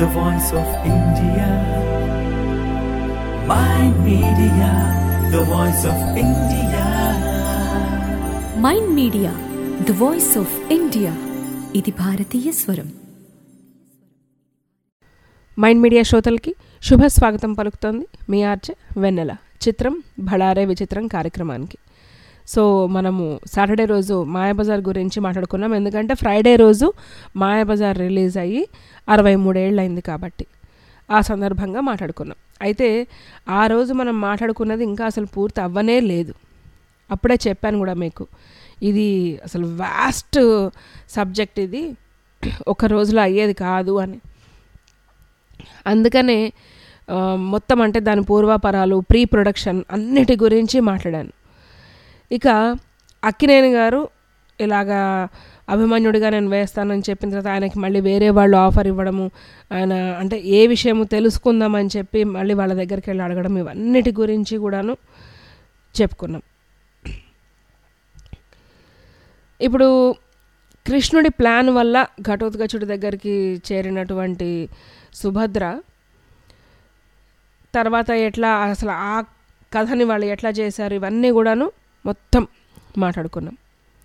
the voice of India. My media, the voice of India. Mind media the voice of India ఇది భారతీయ స్వరం mind media శ్రోతలకి శుభ స్వాగతం పలుకుతోంది మీ ఆర్చ వెన్నెల చిత్రం భళారే విచిత్రం కార్యక్రమానికి సో మనము సాటర్డే రోజు మాయాబజార్ గురించి మాట్లాడుకున్నాం ఎందుకంటే ఫ్రైడే రోజు మాయాబజార్ రిలీజ్ అయ్యి అరవై మూడేళ్ళు అయింది కాబట్టి ఆ సందర్భంగా మాట్లాడుకున్నాం అయితే ఆ రోజు మనం మాట్లాడుకున్నది ఇంకా అసలు పూర్తి అవ్వనే లేదు అప్పుడే చెప్పాను కూడా మీకు ఇది అసలు వాస్ట్ సబ్జెక్ట్ ఇది ఒక రోజులో అయ్యేది కాదు అని అందుకనే ఆ, మొత్తం అంటే దాని పూర్వాపరాలు ప్రీ ప్రొడక్షన్ అన్నిటి గురించి మాట్లాడాను ఇక అక్కినేని గారు ఇలాగా అభిమన్యుడిగా నేను వేస్తానని చెప్పిన తర్వాత ఆయనకి మళ్ళీ వేరే వాళ్ళు ఆఫర్ ఇవ్వడము ఆయన అంటే ఏ విషయము తెలుసుకుందామని చెప్పి మళ్ళీ వాళ్ళ దగ్గరికి వెళ్ళి అడగడం ఇవన్నిటి గురించి కూడాను చెప్పుకున్నాం ఇప్పుడు కృష్ణుడి ప్లాన్ వల్ల ఘటోత్కచుడి దగ్గరికి చేరినటువంటి సుభద్ర తర్వాత ఎట్లా అసలు ఆ కథని వాళ్ళు ఎట్లా చేశారు ఇవన్నీ కూడాను మొత్తం మాట్లాడుకున్నాం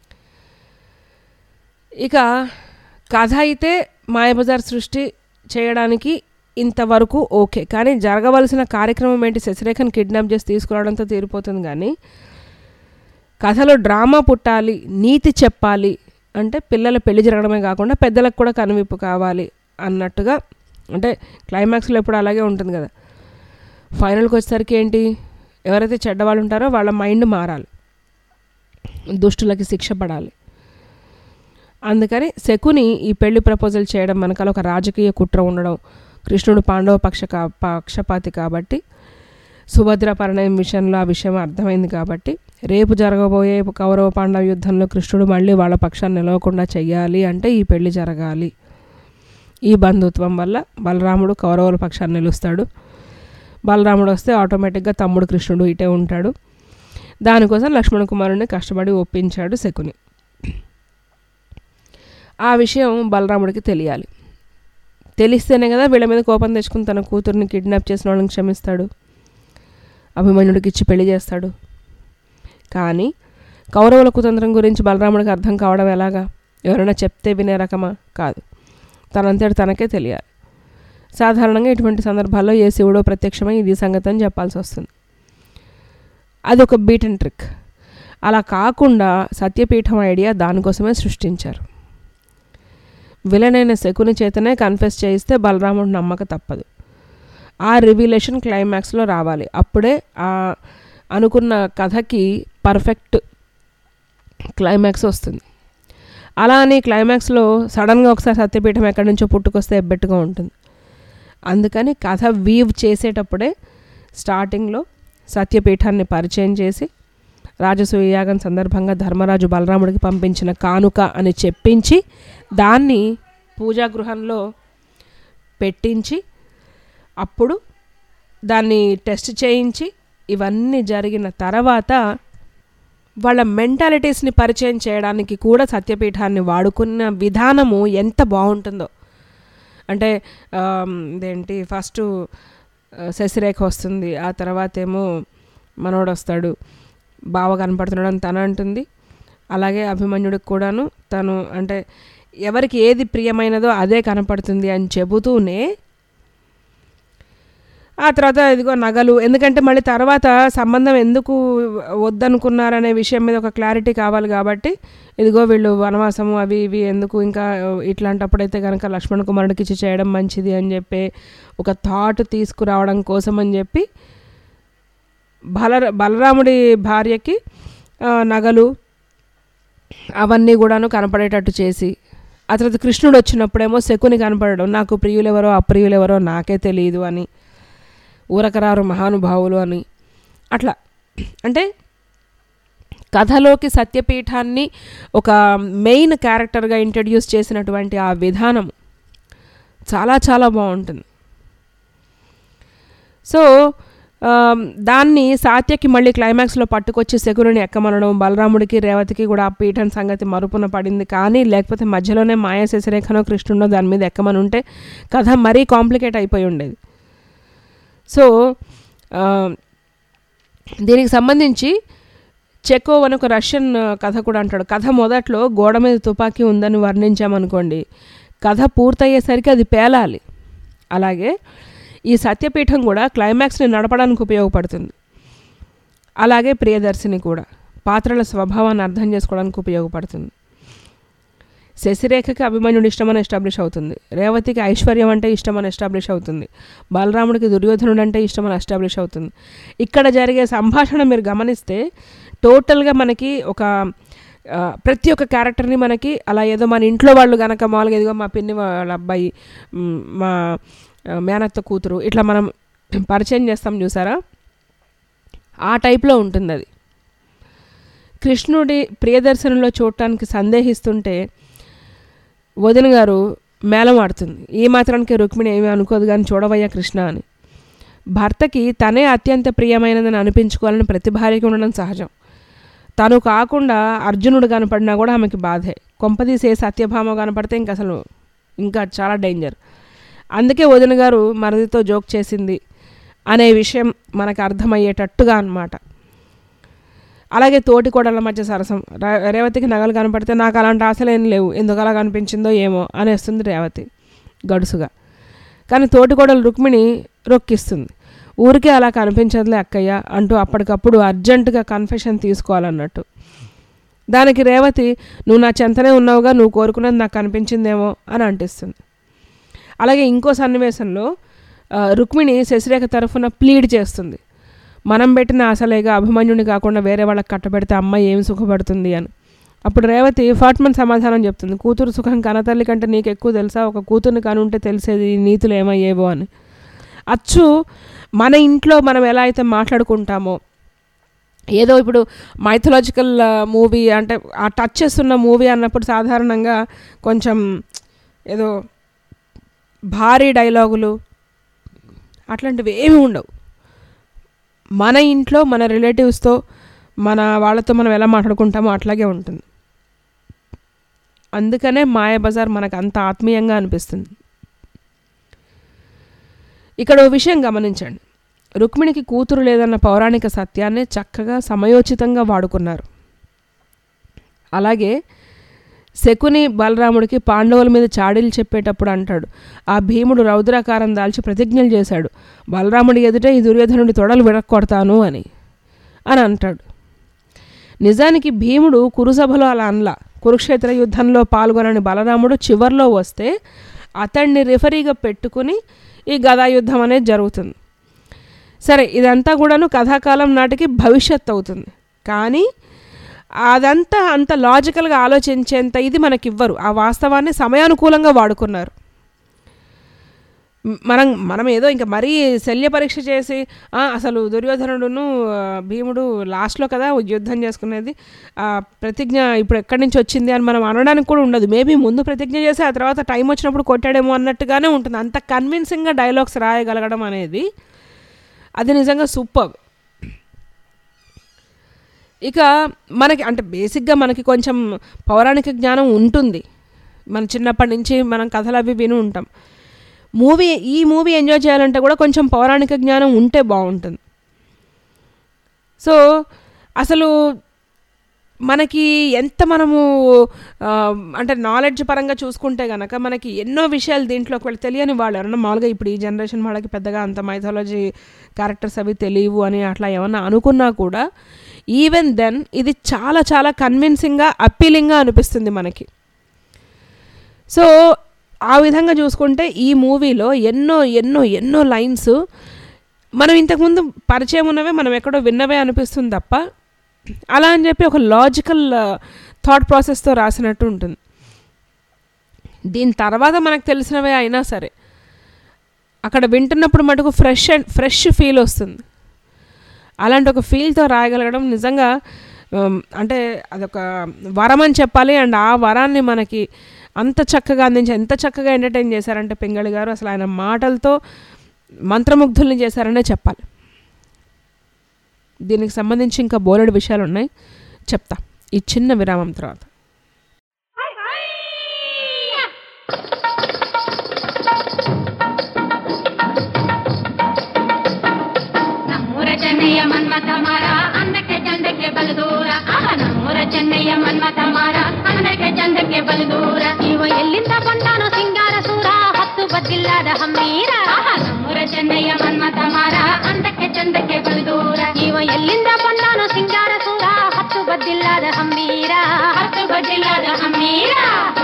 ఇక కథ అయితే మాయబజార్ సృష్టి చేయడానికి ఇంతవరకు ఓకే కానీ జరగవలసిన కార్యక్రమం ఏంటి శశిరేఖను కిడ్నాప్ చేసి తీసుకురావడంతో తీరిపోతుంది కానీ కథలో డ్రామా పుట్టాలి నీతి చెప్పాలి అంటే పిల్లల పెళ్లి జరగడమే కాకుండా పెద్దలకు కూడా కనువిప్పు కావాలి అన్నట్టుగా అంటే క్లైమాక్స్లో ఎప్పుడు అలాగే ఉంటుంది కదా ఫైనల్కి వచ్చేసరికి ఏంటి ఎవరైతే చెడ్డవాళ్ళు ఉంటారో వాళ్ళ మైండ్ మారాలి దుష్టులకి శిక్ష పడాలి అందుకని శకుని ఈ పెళ్లి ప్రపోజల్ చేయడం వెనకాల ఒక రాజకీయ కుట్ర ఉండడం కృష్ణుడు పాండవ పక్ష కా పక్షపాతి కాబట్టి సుభద్ర పరిణయం విషయంలో ఆ విషయం అర్థమైంది కాబట్టి రేపు జరగబోయే కౌరవ పాండవ యుద్ధంలో కృష్ణుడు మళ్ళీ వాళ్ళ పక్షాన్ని నిలవకుండా చెయ్యాలి అంటే ఈ పెళ్లి జరగాలి ఈ బంధుత్వం వల్ల బలరాముడు కౌరవుల పక్షాన్ని నిలుస్తాడు బలరాముడు వస్తే ఆటోమేటిక్గా తమ్ముడు కృష్ణుడు ఇటే ఉంటాడు దానికోసం లక్ష్మణ కుమారుని కష్టపడి ఒప్పించాడు శకుని ఆ విషయం బలరాముడికి తెలియాలి తెలిస్తేనే కదా వీళ్ళ మీద కోపం తెచ్చుకుని తన కూతుర్ని కిడ్నాప్ చేసిన వాళ్ళని క్షమిస్తాడు అభిమన్యుడికి ఇచ్చి పెళ్లి చేస్తాడు కానీ కౌరవుల కుతంత్రం గురించి బలరాముడికి అర్థం కావడం ఎలాగా ఎవరైనా చెప్తే వినే రకమా కాదు తనంతటి తనకే తెలియాలి సాధారణంగా ఇటువంటి సందర్భాల్లో ఏ శివుడో ప్రత్యక్షమై ఇది సంగతి అని చెప్పాల్సి వస్తుంది అది ఒక బీట్ అండ్ ట్రిక్ అలా కాకుండా సత్యపీఠం ఐడియా దానికోసమే సృష్టించారు విలనైన శకుని చేతనే కన్ఫెస్ చేయిస్తే బలరాముడు నమ్మక తప్పదు ఆ రివిలేషన్ క్లైమాక్స్లో రావాలి అప్పుడే ఆ అనుకున్న కథకి పర్ఫెక్ట్ క్లైమాక్స్ వస్తుంది అలా అని క్లైమాక్స్లో సడన్గా ఒకసారి సత్యపీఠం ఎక్కడి నుంచో పుట్టుకొస్తే ఎబ్బెట్టుగా ఉంటుంది అందుకని కథ వీవ్ చేసేటప్పుడే స్టార్టింగ్లో సత్యపీఠాన్ని పరిచయం చేసి రాజసూయ యాగం సందర్భంగా ధర్మరాజు బలరాముడికి పంపించిన కానుక అని చెప్పించి దాన్ని పూజా గృహంలో పెట్టించి అప్పుడు దాన్ని టెస్ట్ చేయించి ఇవన్నీ జరిగిన తర్వాత వాళ్ళ మెంటాలిటీస్ని పరిచయం చేయడానికి కూడా సత్యపీఠాన్ని వాడుకున్న విధానము ఎంత బాగుంటుందో అంటే ఆమ్, ఇదేంటి ఫస్ట్ ఆ, శశిరేఖ వస్తుంది ఆ తర్వాత ఏమో మనోడు వస్తాడు బావ కనపడుతున్నాడు అని తను అంటుంది అలాగే అభిమన్యుడికి కూడాను తను అంటే ఎవరికి ఏది ప్రియమైనదో అదే కనపడుతుంది అని చెబుతూనే ఆ తర్వాత ఇదిగో నగలు ఎందుకంటే మళ్ళీ తర్వాత సంబంధం ఎందుకు వద్దనుకున్నారనే విషయం మీద ఒక క్లారిటీ కావాలి కాబట్టి ఇదిగో వీళ్ళు వనవాసము అవి ఇవి ఎందుకు ఇంకా ఇట్లాంటప్పుడైతే కనుక లక్ష్మణ్ కుమారుడికి ఇచ్చి చేయడం మంచిది అని చెప్పి ఒక థాట్ తీసుకురావడం కోసం అని చెప్పి బల బలరాముడి భార్యకి ఆ, నగలు అవన్నీ కూడాను కనపడేటట్టు చేసి ఆ తర్వాత కృష్ణుడు వచ్చినప్పుడేమో శకుని కనపడడం నాకు ప్రియులెవరో అప్రియులెవరో నాకే తెలియదు అని ఊరకరారు మహానుభావులు అని అట్లా అంటే కథలోకి సత్యపీఠాన్ని ఒక మెయిన్ క్యారెక్టర్గా ఇంట్రడ్యూస్ చేసినటువంటి ఆ విధానం చాలా చాలా బాగుంటుంది సో ఆ, దాన్ని సాత్యకి మళ్ళీ క్లైమాక్స్లో పట్టుకొచ్చి శకురుని ఎక్కమనడం బలరాముడికి రేవతికి కూడా ఆ పీఠం సంగతి మరుపున పడింది కానీ లేకపోతే మధ్యలోనే మాయా శశిరేఖనో కృష్ణుడో దాని మీద ఎక్కమని ఉంటే కథ మరీ కాంప్లికేట్ అయిపోయి ఉండేది సో ఆ, దీనికి సంబంధించి చెకోవ్ అని ఒక రష్యన్ ఆ, కథ కూడా అంటాడు కథ మొదట్లో గోడ మీద తుపాకీ ఉందని వర్ణించామనుకోండి కథ పూర్తయ్యేసరికి అది పేలాలి అలాగే ఈ సత్యపీఠం కూడా క్లైమాక్స్ని నడపడానికి ఉపయోగపడుతుంది అలాగే ప్రియదర్శిని కూడా పాత్రల స్వభావాన్ని అర్థం చేసుకోవడానికి ఉపయోగపడుతుంది శశిరేఖకి అభిమన్యుడు ఇష్టమని ఎస్టాబ్లిష్ అవుతుంది రేవతికి ఐశ్వర్యం అంటే ఇష్టమని ఎస్టాబ్లిష్ అవుతుంది బలరాముడికి దుర్యోధనుడు అంటే ఇష్టమని ఎస్టాబ్లిష్ అవుతుంది ఇక్కడ జరిగే సంభాషణ మీరు గమనిస్తే టోటల్గా మనకి ఒక ఆ, ప్రతి ఒక్క క్యారెక్టర్ని మనకి అలా ఏదో మన ఇంట్లో వాళ్ళు గనక మామూలుగా ఏదో మా పిన్ని వాళ్ళ అబ్బాయి మ్, మా ఆ, మేనత్త కూతురు ఇట్లా మనం పరిచయం చేస్తాం చూసారా ఆ టైప్లో ఉంటుంది అది కృష్ణుడి ప్రియదర్శనంలో చూడటానికి సందేహిస్తుంటే వదిన గారు మేళం ఆడుతుంది ఈ మాత్రానికి రుక్మిణి ఏమీ అనుకోదు కానీ చూడవయ్యా కృష్ణ అని భర్తకి తనే అత్యంత ప్రియమైనదని అనిపించుకోవాలని ప్రతి భార్యకి ఉండడం సహజం తను కాకుండా అర్జునుడు కనపడినా కూడా ఆమెకి బాధే కొంపదీసే సత్యభామ కనపడితే ఇంక అసలు ఇంకా చాలా డేంజర్ అందుకే వదిన గారు మరదితో జోక్ చేసింది అనే విషయం మనకు అర్థమయ్యేటట్టుగా అన్నమాట అలాగే తోటి కోడళ్ళ మధ్య సరసం రే- రేవతికి నగలు కనపడితే నాకు అలాంటి ఆశలు ఏం లేవు ఎందుకు అలా కనిపించిందో ఏమో అనేస్తుంది రేవతి గడుసుగా కానీ తోటి కోడలు రుక్మిణి రొక్కిస్తుంది ఊరికే అలా కనిపించదులే అక్కయ్య అంటూ అప్పటికప్పుడు అర్జెంటుగా కన్ఫెషన్ తీసుకోవాలన్నట్టు దానికి రేవతి నువ్వు నా చెంతనే ఉన్నావుగా నువ్వు కోరుకున్నది నాకు కనిపించిందేమో అని అంటిస్తుంది అలాగే ఇంకో సన్నివేశంలో ఆ, రుక్మిణి శశిరేఖ తరఫున ప్లీడ్ చేస్తుంది మనం పెట్టిన ఆశలేగా అభిమన్యుని కాకుండా వేరే వాళ్ళకి కట్టబెడితే అమ్మాయి ఏం సుఖపడుతుంది అని అప్పుడు రేవతి ఫాట్మన్ సమాధానం చెప్తుంది కూతురు సుఖం కనతల్లి కంటే నీకు ఎక్కువ తెలుసా ఒక కూతుర్ని కనుంటే తెలిసేది ఈ నీతులు ఏమయ్యేవో అని అచ్చు మన ఇంట్లో మనం ఎలా అయితే మాట్లాడుకుంటామో ఏదో ఇప్పుడు మైథలాజికల్ మూవీ అంటే ఆ టచ్ చేస్తున్న మూవీ అన్నప్పుడు సాధారణంగా కొంచెం ఏదో భారీ డైలాగులు అట్లాంటివి ఏమి ఉండవు మన ఇంట్లో మన రిలేటివ్స్తో మన వాళ్ళతో మనం ఎలా మాట్లాడుకుంటామో అట్లాగే ఉంటుంది అందుకనే మాయాబజార్ మనకు అంత ఆత్మీయంగా అనిపిస్తుంది ఇక్కడ ఓ విషయం గమనించండి రుక్మిణికి కూతురు లేదన్న పౌరాణిక సత్యాన్ని చక్కగా సమయోచితంగా వాడుకున్నారు అలాగే శకుని బలరాముడికి పాండవుల మీద చాడీలు చెప్పేటప్పుడు అంటాడు ఆ భీముడు రౌద్రాకారం దాల్చి ప్రతిజ్ఞలు చేశాడు బలరాముడి ఎదుట ఈ దుర్యోధనుడి తొడలు విరక్కొడతాను అని అని అంటాడు నిజానికి భీముడు కురుసభలో అలా అనలా కురుక్షేత్ర యుద్ధంలో పాల్గొనని బలరాముడు చివర్లో వస్తే అతన్ని రిఫరీగా పెట్టుకుని ఈ గదా యుద్ధం అనేది జరుగుతుంది సరే ఇదంతా కూడాను కథాకాలం నాటికి భవిష్యత్ అవుతుంది కానీ అదంతా అంత లాజికల్గా ఆలోచించేంత ఇది మనకి ఇవ్వరు ఆ వాస్తవాన్ని సమయానుకూలంగా వాడుకున్నారు మ్, మనం మనం ఏదో ఇంకా మరీ శల్య పరీక్ష చేసి "ఆ, అసలు దుర్యోధనుడును ఆ, భీముడు లాస్ట్లో కదా యుద్ధం చేసుకునేది ఆ ప్రతిజ్ఞ ఇప్పుడు ఎక్కడి నుంచి వచ్చింది అని మనం అనడానికి కూడా ఉండదు మేబీ ముందు ప్రతిజ్ఞ చేసి ఆ తర్వాత టైం వచ్చినప్పుడు కొట్టాడేమో అన్నట్టుగానే ఉంటుంది అంత కన్విన్సింగ్గా డైలాగ్స్ రాయగలగడం అనేది అది నిజంగా సూపర్ ఇక మనకి అంటే బేసిక్గా మనకి కొంచెం పౌరాణిక జ్ఞానం ఉంటుంది మన చిన్నప్పటి నుంచి మనం కథలు అవి విని ఉంటాం మూవీ ఈ మూవీ ఎంజాయ్ చేయాలంటే కూడా కొంచెం పౌరాణిక జ్ఞానం ఉంటే బాగుంటుంది సో అసలు మనకి ఎంత మనము ఆ, అంటే నాలెడ్జ్ పరంగా చూసుకుంటే గనక మనకి ఎన్నో విషయాలు దీంట్లోకి వెళ్ళి తెలియని వాళ్ళు ఎవరన్నా మామూలుగా ఇప్పుడు ఈ జనరేషన్ వాళ్ళకి పెద్దగా అంత మైథాలజీ క్యారెక్టర్స్ అవి తెలియవు అని అట్లా ఏమన్నా అనుకున్నా కూడా ఈవెన్ దెన్ ఇది చాలా చాలా కన్విన్సింగ్గా అప్పీలింగ్గా అనిపిస్తుంది మనకి సో ఆ విధంగా చూసుకుంటే ఈ మూవీలో ఎన్నో ఎన్నో ఎన్నో లైన్స్ మనం ఇంతకుముందు పరిచయం ఉన్నవే మనం ఎక్కడో విన్నవే అనిపిస్తుంది తప్ప అలా అని చెప్పి ఒక లాజికల్ థాట్ ప్రాసెస్తో రాసినట్టు ఉంటుంది దీని తర్వాత మనకు తెలిసినవే అయినా సరే అక్కడ వింటున్నప్పుడు మటుకు ఫ్రెష్ అండ్ ఫ్రెష్ ఫీల్ వస్తుంది అలాంటి ఒక ఫీల్తో రాయగలగడం నిజంగా ఉమ్, అంటే అదొక వరం అని చెప్పాలి అండ్ ఆ వరాన్ని మనకి అంత చక్కగా అందించి ఎంత చక్కగా ఎంటర్టైన్ చేశారంటే పింగళి గారు అసలు ఆయన మాటలతో మంత్రముగ్ధుల్ని చేశారనే చెప్పాలి దీనికి సంబంధించి ఇంకా బోలెడు విషయాలు ఉన్నాయి చెప్తా ఈ చిన్న విరామం తర్వాత ನಮ್ಮೂರ ಚೆನ್ನಯ್ಯ ಮನ್ಮಥ ಮಾರ ಅನ್ನಕ್ಕೆ ಚಂದಕ್ಕೆ ಬಲದೂರ ಆಹ ನಮ್ಮೂರ ಚೆನ್ನಯ್ಯ ಮನ್ಮಥ ಮಾರ ಅನ್ನಕ್ಕೆ ಚಂದಕ್ಕೆ ಬಲದೂರ ಇವ ಎಲ್ಲಿಂದ ಬಂದಾನೋ ಸಿಂಗಾರ ಸೂರ ಹತ್ತು ಬದ್ದಿಲ್ಲದ ಹಮ್ಮೀರ ಆಹ ನಮ್ಮೂರ ಚೆನ್ನಯ್ಯ ಮನ್ಮಥ ಮಾರ ಅನ್ನಕ್ಕೆ ಚಂದಕ್ಕೆ ಬಲದೂರ ಇವ ಎಲ್ಲಿಂದ ಬಂದಾನೋ ಸಿಂಗಾರ ಸೂರ ಹತ್ತು ಬದ್ದಿಲ್ಲದ ಹಮ್ಮೀರ ಹತ್ತು ಬದ್ದಿಲ್ಲದ ಹಮ್ಮೀರ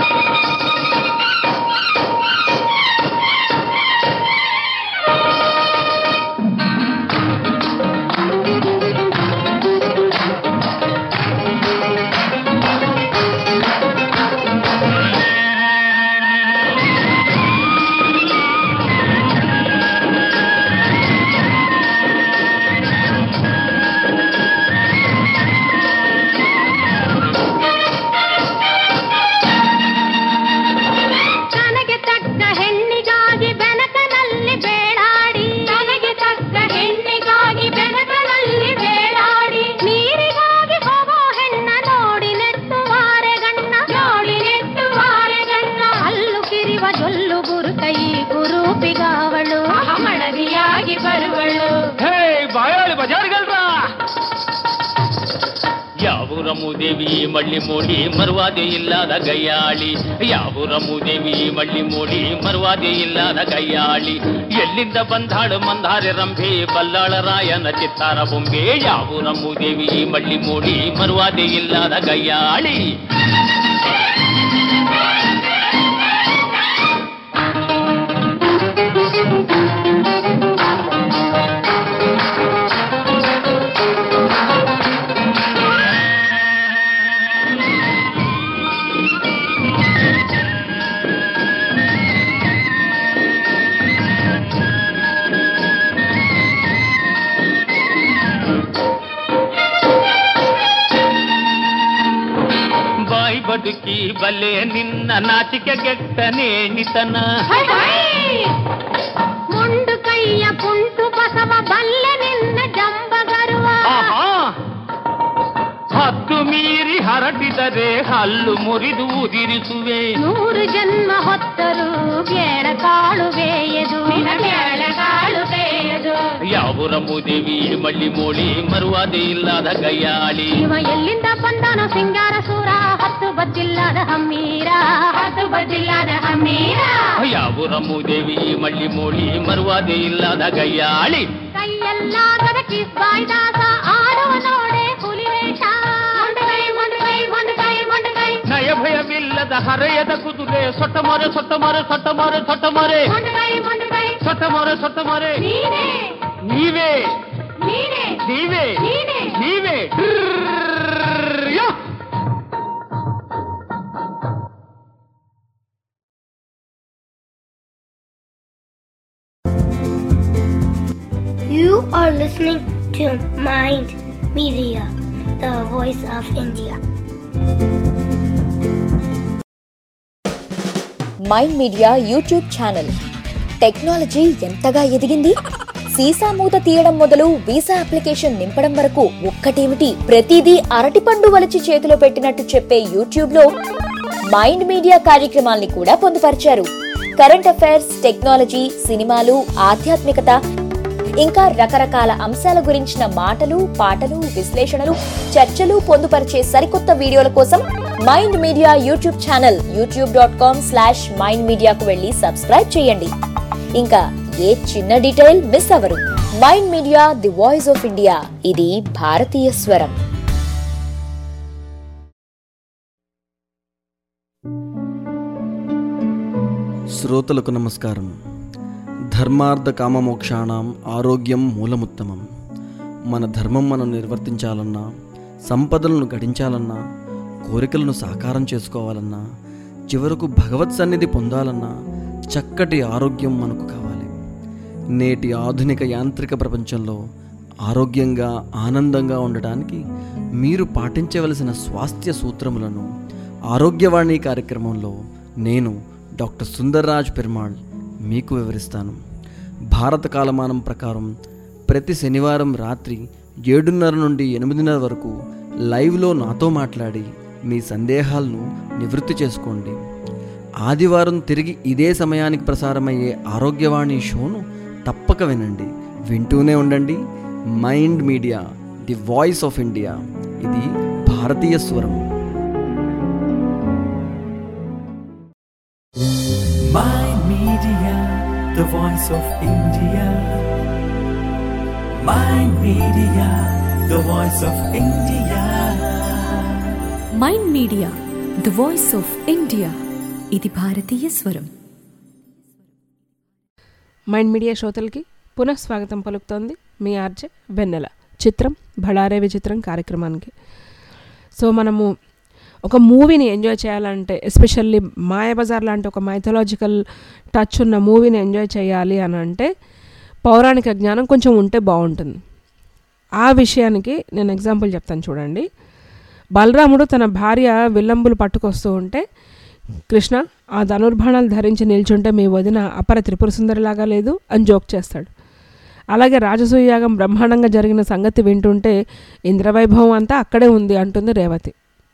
ತನಗೆ ತಕ್ಕ ಹೆಣ್ಣಿಗಾಗಿ ಬೆನಕನಲ್ಲಿ ಬೇಡಾಡಿ ತನಗೆ ತಕ್ಕ ಹೆಣ್ಣಿಗಾಗಿ ಬೆನಕನಲ್ಲಿ ಬೇಡಾಡಿ ನೀರಿಗಾಗಿ ಹೋಗೋ ಹೆಣ್ಣ ನೋಡಿ ನೆಟ್ಟುವಾರೆ ಗಣ್ಣ ನೋಡಿ ನೆಟ್ಟುವಾರೆ ಗಣ್ಣ ಅಲ್ಲು ಕಿರಿವ ಜೊಲ್ಲು ಗುರು ಕೈ ಗುರೂಪಿಗಾವಳು ಮಳದಿಯಾಗಿ ಬರುವಳು ಹೇ ಬಾಯಾಳಿ ಬಜಾರ್ಗಲ್ರಾ ಯಾವೂರ ಮೂದೇವಿ ಮಳ್ಳಿ ಮೋಡಿ ಮರುವಾದೆ ಇಲ್ಲದ ಗಯ್ಯಾಳಿ ಯಾವೂರ ಮೂದೇವಿ ಮಳ್ಳಿ ಮೋಡಿ ಮರುವಾದೆ ಇಲ್ಲದ ಗಯ್ಯಾಳಿ ಎಲ್ಲಿಂದ ಬಂದಾಳು ಮಂದಾರೆ ರಂಭೆ ಬಲ್ಲಾಳ ರಾಯನ ಚಿತ್ತಾರ ಬೊಂಬೆ ಯಾವೂರ ಮೂದೇವಿ ಮಳ್ಳಿ ಮೋಡಿ ಮರುವಾದೆ ಇಲ್ಲದ ಗಯ್ಯಾಳಿ ಬಾಯಿ ಬದುಕಿ ಬಲ್ಲೆ ನಿನ್ನ ನಾಚಿಕೆ ಗೆಟ್ಟನೆ ನಿತನ ಮುಂಡು ಕೈಯ ಕುಂಟು ಬಸವ ಬಲ್ಲೆ ನಿನ್ನ ಜಂಬಗರುವ ಆಹಾ ಹತ್ತು ಮೀರಿ ಹರಟಿದರೆ ಹಲ್ಲು ಮುರಿದು ಉದಿರಿಸುವೆ ನೂರು ಜನ್ಮ ಹೊತ್ತರು ಬೇಡ ಕಾಳುವೆಯದು ಬೇಡ ಕಾಳುವೆಯದು ಯಾವೂರ ಮೂದೇವಿ ಮಳ್ಳಿ ಮೋಳಿ ಮರುವಾದೆ ಇಲ್ಲದ ಗಯ್ಯಾಳಿ ಇವ ಎಲ್ಲಿಂದ ಬಂದಾನೋ ಸಿಂಗಾರ ಸೂರ ಹತ್ತು ಬದ್ದಿಲ್ಲದ ಹಮ್ಮೀರ ಹತ್ತು ಬದ್ದಿಲ್ಲದ ಹಮ್ಮೀರ ಯಾವೂರ ಮೂದೇವಿ ಮಳ್ಳಿ ಮೋಳಿ ಮರುವಾದೆ ಇಲ್ಲದ ಗಯ್ಯಾಳಿ ಕೈಯಲ್ಲಾಗದ ಕಿಸ್ಬಾಯ್ದಾಸ ಆಡುವ ನೋಡೆ ಹುಲಿವೇಷ ಒಂದು ಕೈ ಒಂದು ಕೈ ಒಂದು ಕೈ ಒಂದು ಕೈ ನಯ ಭಯವಿಲ್ಲದ ಹರೆಯದ ಕುದುರೆ ಸೊಟ್ಟ ಮೊರೆ ಸೊಟ್ಟ ಮೊರೆ ಸೊಟ್ಟ ಮೊರೆ ಸೊಟ್ಟ ಮೊರೆ ಒಂದು ಕೈ ಒಂದು ಕೈ ಸೊಟ್ಟ ಮೊರೆ ಸೊಟ್ಟ ಮೊರೆ ನೀನೇ ನೀವೇ ನೀನೇ ನೀವೇ ನೀನೇ ನೀವೇ yo! You are listening to Mind Media, the voice of India. Mind media YouTube channel technology ఎంతగా ఎదిగింది సీసా మూత తీయడం మొదలు వీసా అప్లికేషన్ నింపడం వరకు ఒక్కటేమిటి ప్రతిదీ అరటిపండు వలిచి చేతిలో పెట్టినట్టు చెప్పే యూట్యూబ్ లో మైండ్ మీడియా కార్యక్రమాల్ని కూడా పొందుపరిచారు కరెంట్ అఫైర్స్ టెక్నాలజీ సినిమాలు ఆధ్యాత్మికత ఇంకా రకరకాల అంశాల గురించిన మాటలు పాటలు విశ్లేషణలు చర్చలు పొందుపరిచే సరికొత్త వీడియోల కోసం mind media YouTube channel YouTube dot com slash mind మీడియాకు వెళ్ళి సబ్స్క్రైబ్ చేయండి ఇంకా ఏ చిన్న డీటెయిల్ మిస్ అవరు mind media the voice of India ఇది భారతీయ స్వరం శ్రోతలకు నమస్కారం ధర్మార్థ కామమోక్షాణం ఆరోగ్యం మూలముత్తమం మన ధర్మం మనం నిర్వర్తించాలన్నా సంపదలను గడించాలన్నా కోరికలను సాకారం చేసుకోవాలన్నా చివరకు భగవత్ సన్నిధి పొందాలన్నా చక్కటి ఆరోగ్యం మనకు కావాలి నేటి ఆధునిక యాంత్రిక ప్రపంచంలో ఆరోగ్యంగా ఆనందంగా ఉండటానికి మీరు పాటించవలసిన స్వాస్థ్య సూత్రములను ఆరోగ్యవాణి కార్యక్రమంలో నేను డాక్టర్ సుందర్రాజ్ పెరుమాళ్ మీకు వివరిస్తాను భారత కాలమానం ప్రకారం ప్రతి శనివారం రాత్రి ఏడున్నర నుండి ఎనిమిదిన్నర వరకు లైవ్లో నాతో మాట్లాడి మీ సందేహాలను నివృత్తి చేసుకోండి ఆదివారం తిరిగి ఇదే సమయానికి ప్రసారమయ్యే ఆరోగ్యవాణి షోను తప్పక వినండి వింటూనే ఉండండి mind media the voice of India ఇది భారతీయ స్వరం Mind Media, the voice of India. Mind Media, the voice of India. Mind media the voice of India ఇది భారతీయ స్వరం మైండ్ మీడియా శ్రోతలకి పునః స్వాగతం పలుకుతోంది మీ ఆర్జే వెన్నెల చిత్రం బళారే విచిత్రం కార్యక్రమానికి సో మనము ఒక మూవీని ఎంజాయ్ చేయాలంటే ఎస్పెషల్లీ మాయాబజార్ లాంటి ఒక మైథలాజికల్ టచ్ ఉన్న మూవీని ఎంజాయ్ చేయాలి అని అంటే పౌరాణిక జ్ఞానం కొంచెం ఉంటే బాగుంటుంది ఆ విషయానికి నేను ఎగ్జాంపుల్ చెప్తాను చూడండి బలరాముడు తన భార్య విల్లంబులు పట్టుకొస్తూ ఉంటే కృష్ణ ఆ ధనుర్బాణాలు ధరించి నిల్చుంటే మీ వదిన అపర త్రిపుర సుందరిలాగా లేదు అని జోక్ చేస్తాడు అలాగే రాజసూయ యాగం బ్రహ్మాండంగా జరిగిన సంగతి వింటుంటే ఇంద్రవైభవం అంతా అక్కడే ఉంది అంటుంది రేవతి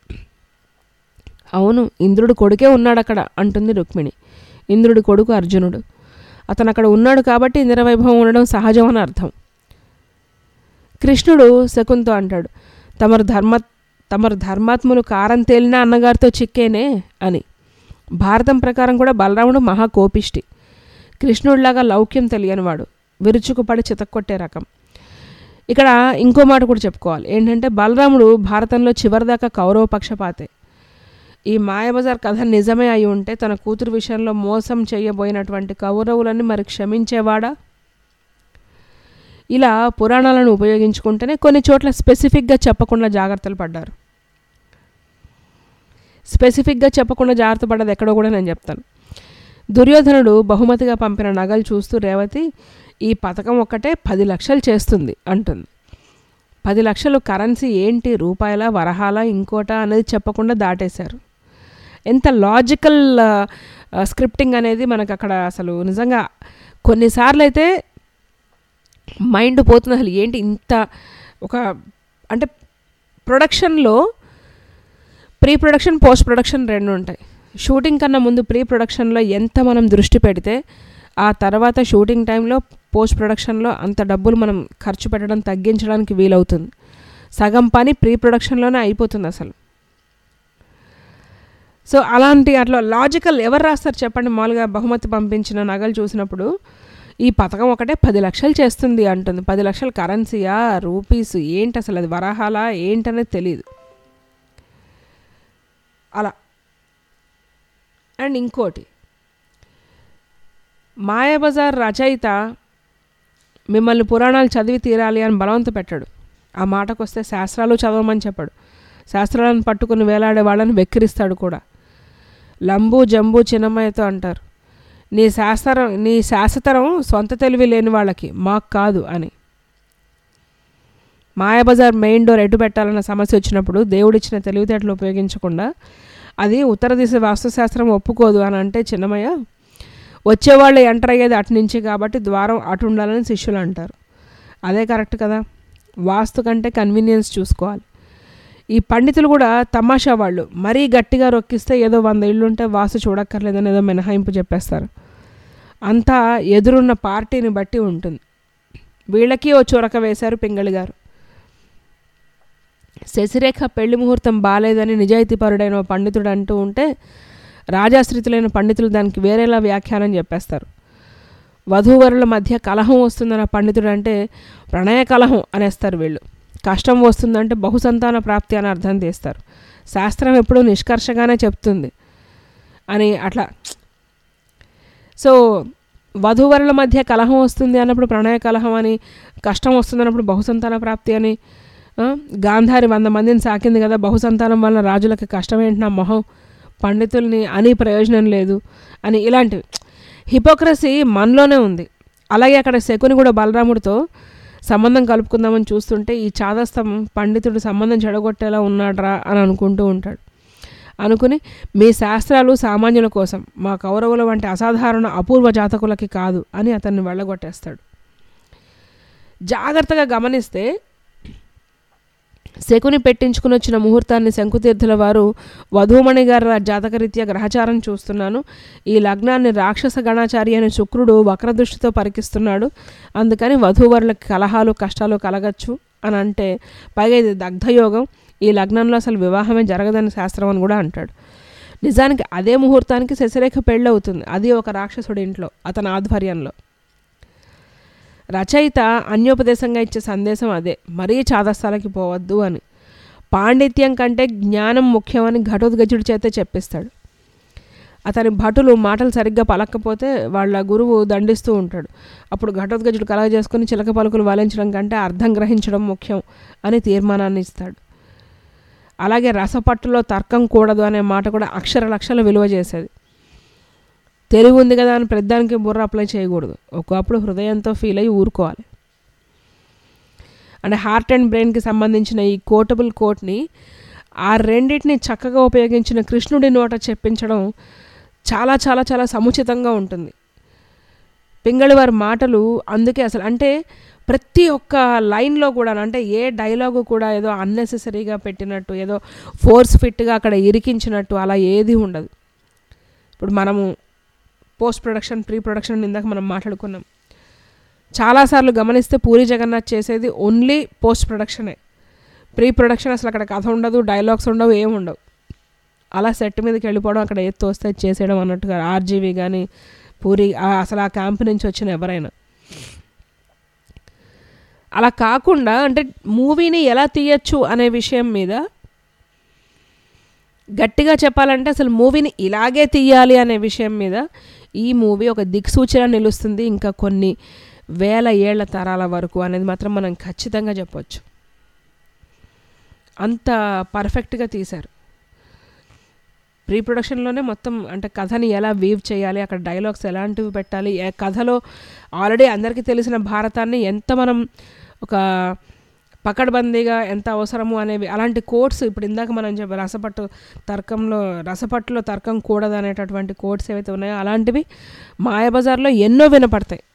అవును ఇంద్రుడు కొడుకే ఉన్నాడు అక్కడ అంటుంది రుక్మిణి ఇంద్రుడి కొడుకు అర్జునుడు అతను అక్కడ ఉన్నాడు కాబట్టి ఇంద్రవైభవం ఉండడం సహజం అని అర్థం కృష్ణుడు శకుంతో అంటాడు తమరు ధర్మ తమరు ధర్మాత్ములు కారం తేలిన అన్నగారితో చిక్కేనే అని భారతం ప్రకారం కూడా బలరాముడు మహా కోపిష్టి కృష్ణుడిలాగా లౌక్యం తెలియనివాడు విరుచుకుపడి చితక్కొట్టే రకం ఇక్కడ ఇంకో మాట కూడా చెప్పుకోవాలి ఏంటంటే బలరాముడు భారతంలో చివరిదాకా కౌరవ పక్షపాతే ఈ మాయాబజార్ కథ నిజమే అయి ఉంటే తన కూతురు విషయంలో మోసం చేయబోయినటువంటి కౌరవులని మరి క్షమించేవాడా ఇలా పురాణాలను ఉపయోగించుకుంటేనే కొన్ని చోట్ల స్పెసిఫిక్గా చెప్పకుండా జాగ్రత్తలు పడ్డారు స్పెసిఫిక్గా చెప్పకుండా జాగ్రత్త పడ్డది ఎక్కడో కూడా నేను చెప్తాను దుర్యోధనుడు బహుమతిగా పంపిన నగలు చూస్తూ రేవతి ఈ పథకం ఒక్కటే పది లక్షలు చేస్తుంది అంటుంది పది లక్షలు కరెన్సీ ఏంటి రూపాయల వరహాల ఇంకోట అనేది చెప్పకుండా దాటేశారు ఎంత లాజికల్ స్క్రిప్టింగ్ అనేది మనకు అక్కడ అసలు నిజంగా కొన్నిసార్లు అయితే మైండ్ పోతుంది అసలు ఏంటి ఇంత ఒక అంటే ప్రొడక్షన్లో ప్రీ ప్రొడక్షన్ పోస్ట్ ప్రొడక్షన్ రెండు ఉంటాయి షూటింగ్ కన్నా ముందు ప్రీ ప్రొడక్షన్లో ఎంత మనం దృష్టి పెడితే ఆ తర్వాత షూటింగ్ టైంలో పోస్ట్ ప్రొడక్షన్లో అంత డబ్బులు మనం ఖర్చు పెట్టడం తగ్గించడానికి వీలవుతుంది సగం పని ప్రీ ప్రొడక్షన్లోనే అయిపోతుంది అసలు సో అలాంటి అట్లా లాజికల్ ఎవరు రాస్తారు చెప్పండి మామూలుగా బహుమతి పంపించిన నగలు చూసినప్పుడు ఈ పథకం ఒకటే పది లక్షలు చేస్తుంది అంటుంది పది లక్షల కరెన్సీయా రూపీస్ ఏంటి అసలు అది వరహాలా ఏంటనేది తెలియదు అలా అండ్ ఇంకోటి మాయాబజార్ రచయిత మిమ్మల్ని పురాణాలు చదివి తీరాలి అని బలవంత పెట్టాడు ఆ మాటకు వస్తే శాస్త్రాలు చదవమని చెప్పాడు శాస్త్రాలను పట్టుకుని వేలాడే వాళ్ళని వెక్కిరిస్తాడు కూడా లంబు జంబు చిన్నమ్మయ్యతో అంటారు నీ శాస్త్రం నీ శాస్త్రం సొంత తెలివి లేని వాళ్ళకి మాకు కాదు అని మాయాబజార్ మెయిన్ డోర్ ఎటు పెట్టాలన్న సమస్య వచ్చినప్పుడు దేవుడిచ్చిన తెలివితేటలు ఉపయోగించకుండా అది ఉత్తర దిశ వాస్తుశాస్త్రం ఒప్పుకోదు అని అంటే చిన్నమయ్య వచ్చేవాళ్ళు ఎంటర్ అయ్యేది అటు నుంచి కాబట్టి ద్వారం అటు ఉండాలని శిష్యులు అంటారు అదే కరెక్ట్ కదా వాస్తు కంటే కన్వీనియన్స్ చూసుకోవాలి ఈ పండితులు కూడా తమాషా వాళ్ళు మరీ గట్టిగా రొక్కిస్తే ఏదో వంద ఇళ్ళు ఉంటే వాస్తు చూడక్కర్లేదని ఏదో మినహాయింపు చెప్పేస్తారు అంతా ఎదురున్న పార్టీని బట్టి ఉంటుంది వీళ్ళకి ఓ చురక వేశారు పింగళి గారు శశిరేఖ పెళ్లి ముహూర్తం బాలేదని నిజాయితీపరుడైన ఓ పండితుడు అంటూ ఉంటే రాజాశ్రితులైన పండితులు దానికి వేరేలా వ్యాఖ్యానం చెప్పేస్తారు వధూవరుల మధ్య కలహం వస్తుందన్న పండితుడు అంటే ప్రణయ కలహం అనేస్తారు వీళ్ళు కష్టం వస్తుందంటే బహుసంతాన ప్రాప్తి అని అర్థం తీస్తారు శాస్త్రం ఎప్పుడూ నిష్కర్షగానే చెప్తుంది అని అట్లా సో వధూవరుల మధ్య కలహం వస్తుంది అన్నప్పుడు ప్రణయ కలహం అని కష్టం వస్తుంది అన్నప్పుడు బహుసంతాన ప్రాప్తి అని ఆ, గాంధారి వంద మందిని సాకింది కదా బహుసంతానం వల్ల రాజులకి కష్టం ఏంటి నా మొహం పండితుల్ని అని ప్రయోజనం లేదు అని ఇలాంటివి హిపోక్రసీ మనలోనే ఉంది అలాగే అక్కడ శకుని కూడా బలరాముడితో సంబంధం కలుపుకుందామని చూస్తుంటే ఈ చాదస్తం పండితుడు సంబంధం చెడగొట్టేలా ఉన్నాడ్రా అని అనుకుంటూ ఉంటాడు అనుకుని మీ శాస్త్రాలు సామాన్యుల కోసం మా కౌరవుల వంటి అసాధారణ అపూర్వ జాతకులకి కాదు అని అతన్ని వెళ్ళగొట్టేస్తాడు జాగ్రత్తగా గమనిస్తే శకుని పెట్టించుకుని వచ్చిన ముహూర్తాన్ని శంకుతీర్థుల వారు వధూమణి గారి జాతకరీత్యా గ్రహచారం చూస్తున్నాను ఈ లగ్నాన్ని రాక్షస గణాచారి అనే శుక్రుడు వక్రదృష్టితో పరికిస్తున్నాడు అందుకని వధూవరులకు కలహాలు కష్టాలు కలగచ్చు అని అంటే పైగా ఇది దగ్ధయోగం ఈ లగ్నంలో అసలు వివాహమే జరగదని శాస్త్రం అని కూడా అంటాడు నిజానికి అదే ముహూర్తానికి శశిరేఖ పెళ్ళి అవుతుంది అది ఒక రాక్షసుడి ఇంట్లో అతని ఆధ్వర్యంలో రచయిత అన్యోపదేశంగా ఇచ్చే సందేశం అదే మరీ చాదస్తాలకి పోవద్దు అని పాండిత్యం కంటే జ్ఞానం ముఖ్యమని ఘటోద్గజుడి చేతే చెప్పిస్తాడు అతని భటులు మాటలు సరిగ్గా పలకపోతే వాళ్ళ గురువు దండిస్తూ ఉంటాడు అప్పుడు ఘటోద్గజుడు కలగ చేసుకుని చిలక పలుకులు వాలించడం కంటే అర్థం గ్రహించడం ముఖ్యం అని తీర్మానాన్ని ఇస్తాడు అలాగే రసపట్టులో తర్కం కూడదు అనే మాట కూడా అక్షర లక్షల విలువ చేసేది తెలివి ఉంది కదా అని ప్రతిదానికి బుర్ర అప్లై చేయకూడదు ఒకప్పుడు హృదయంతో ఫీల్ అయ్యి ఊరుకోవాలి అంటే హార్ట్ అండ్ బ్రెయిన్కి సంబంధించిన ఈ కోటబుల్ కోట్ని ఆ రెండింటిని చక్కగా ఉపయోగించిన కృష్ణుడి నోట చెప్పించడం చాలా చాలా చాలా సముచితంగా ఉంటుంది పింగళి వారి మాటలు అందుకే అసలు అంటే ప్రతి ఒక్క లైన్లో కూడా అంటే ఏ డైలాగు కూడా ఏదో అన్నెసెసరీగా పెట్టినట్టు ఏదో ఫోర్స్ ఫిట్గా అక్కడ ఇరికించినట్టు అలా ఏది ఉండదు ఇప్పుడు మనము పోస్ట్ ప్రొడక్షన్ ప్రీ ప్రొడక్షన్ ఇందాక మనం మాట్లాడుకున్నాం చాలాసార్లు గమనిస్తే పూరి జగన్నాథ్ చేసేది ఓన్లీ పోస్ట్ ప్రొడక్షనే ప్రీ ప్రొడక్షన్ అసలు అక్కడ కథ ఉండదు డైలాగ్స్ ఉండవు ఏమి ఉండవు అలా సెట్ మీదకి వెళ్ళిపోవడం అక్కడ ఏది తోస్తే అది చేసేయడం అన్నట్టుగా ఆర్జీవి కానీ పూరి ఆ- అసలు ఆ క్యాంప్ నుంచి వచ్చిన ఎవరైనా అలా కాకుండా అంటే మూవీని ఎలా తీయచ్చు అనే విషయం మీద గట్టిగా చెప్పాలంటే అసలు మూవీని ఇలాగే తీయాలి అనే విషయం మీద ఈ మూవీ ఒక దిక్సూచన నిలుస్తుంది ఇంకా కొన్ని వేల ఏళ్ల తరాల వరకు అనేది మాత్రం మనం ఖచ్చితంగా చెప్పొచ్చు అంత పర్ఫెక్ట్గా తీశారు ప్రీ ప్రొడక్షన్లోనే మొత్తం అంటే కథని ఎలా వీవ్ చేయాలి అక్కడ డైలాగ్స్ ఎలాంటివి పెట్టాలి ఏ కథలో ఆల్రెడీ అందరికీ తెలిసిన భారతాన్ని ఎంత మనం ఒక పకడ్బందీగా ఎంత అవసరము అనేవి అలాంటి కోడ్స్ ఇప్పుడు ఇందాక మనం చెప్పి రసపట్టు తర్కంలో రసపట్టులో తర్కం కూడదు అనేటటువంటి కోడ్స్ ఏవైతే ఉన్నాయో అలాంటివి మాయాబజార్లో ఎన్నో వినపడతాయి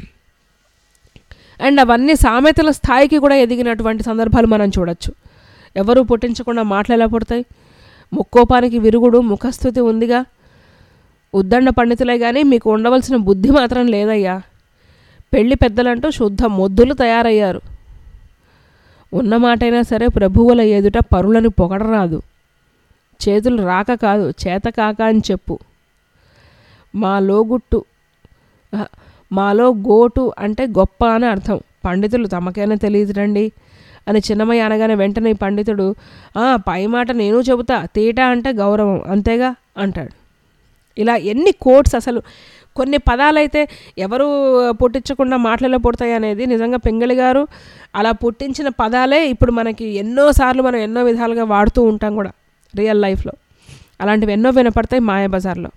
అండ్ అవన్నీ సామెతల స్థాయికి కూడా ఎదిగినటువంటి సందర్భాలు మనం చూడొచ్చు ఎవరు పుట్టించకుండా మాటలు ఎలా పుడతాయి ముక్కోపానికి విరుగుడు ముఖస్థుతి ఉందిగా ఉద్దండ పండితులే కానీ మీకు ఉండవలసిన బుద్ధి మాత్రం లేదయ్యా పెళ్లి పెద్దలంటూ శుద్ధ మొద్దులు తయారయ్యారు ఉన్న మాటైనా సరే ప్రభువుల ఎదుట పరులను పొగడరాదు చేతులు రాక కాదు చేత కాక అని చెప్పు మాలో గుట్టు ఆహా, మాలో గోటు అంటే గొప్ప అని అర్థం పండితులు తమకైనా తెలియదురండి అని చిన్నమయ్య అనగానే వెంటనే ఈ పండితుడు "ఆ, పై మాట నేను చెబుతా తీట అంటే గౌరవం అంతేగా అంటాడు ఇలా ఎన్ని కోట్స్ అసలు కొన్ని పదాలైతే ఎవరు పుట్టించకుండా మాటలలో పుడతాయి అనేది నిజంగా పింగళి గారు అలా పుట్టించిన పదాలే ఇప్పుడు మనకి ఎన్నోసార్లు మనం ఎన్నో విధాలుగా వాడుతూ ఉంటాం కూడా రియల్ లైఫ్లో అలాంటివి ఎన్నో వినపడతాయి మాయాబజార్లో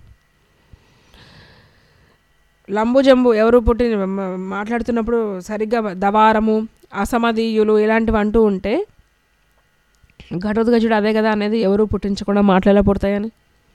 లంబు జంబు ఎవరు పుట్టి మ- మాట్లాడుతున్నప్పుడు సరిగ్గా దవారము అసమధీయులు ఇలాంటివి అంటూ ఉంటే ఘటోద్గజుడు అదే కదా అనేది ఎవరు పుట్టించకుండా మాట్లాడలే పుడతాయని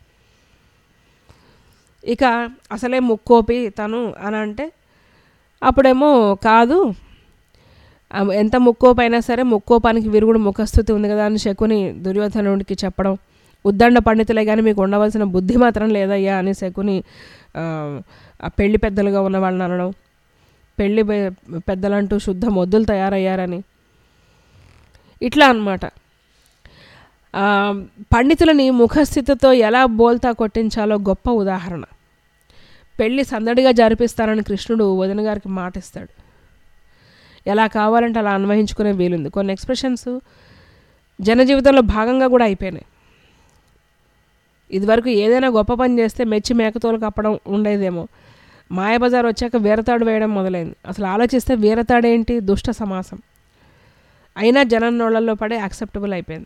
ఇక అసలే ముక్కోపి తను అని అంటే అప్పుడేమో కాదు ఆ ఎంత ముక్కోపు అయినా సరే ముక్కోపానికి విరుగుడు ముఖస్థుతి ఉంది కదా అని శకుని దుర్యోధనుడికి చెప్పడం ఉద్దండ పండితులే కానీ మీకు ఉండవలసిన బుద్ధి మాత్రం లేదయ్యా అని శకుని ఆ, ఆ పెళ్లి పెద్దలుగా ఉన్న వాళ్ళని అనడం పెళ్లి పె- పెద్దలంటూ శుద్ధ మొద్దులు తయారయ్యారని ఇట్లా అన్నమాట ఆ, పండితులని ముఖస్థితితో ఎలా బోల్తా కొట్టించాలో గొప్ప ఉదాహరణ పెళ్ళి సందడిగా జరిపిస్తానని కృష్ణుడు వదిన గారికి మాటిస్తాడు ఎలా కావాలంటే అలా అన్వయించుకునే వీలుంది కొన్ని ఎక్స్ప్రెషన్స్ జనజీవితంలో భాగంగా కూడా అయిపోయినాయి ఇదివరకు ఏదైనా గొప్ప పని చేస్తే మెచ్చి మేకతోలు కప్పడం ఉండేదేమో మాయబజార్ వచ్చాక వీరతాడు వేయడం మొదలైంది అసలు ఆలోచిస్తే వీరతాడేంటి దుష్ట సమాసం అయినా జనం నోళ్ళల్లో పడే యాక్సెప్టబుల్ అయిపోయింది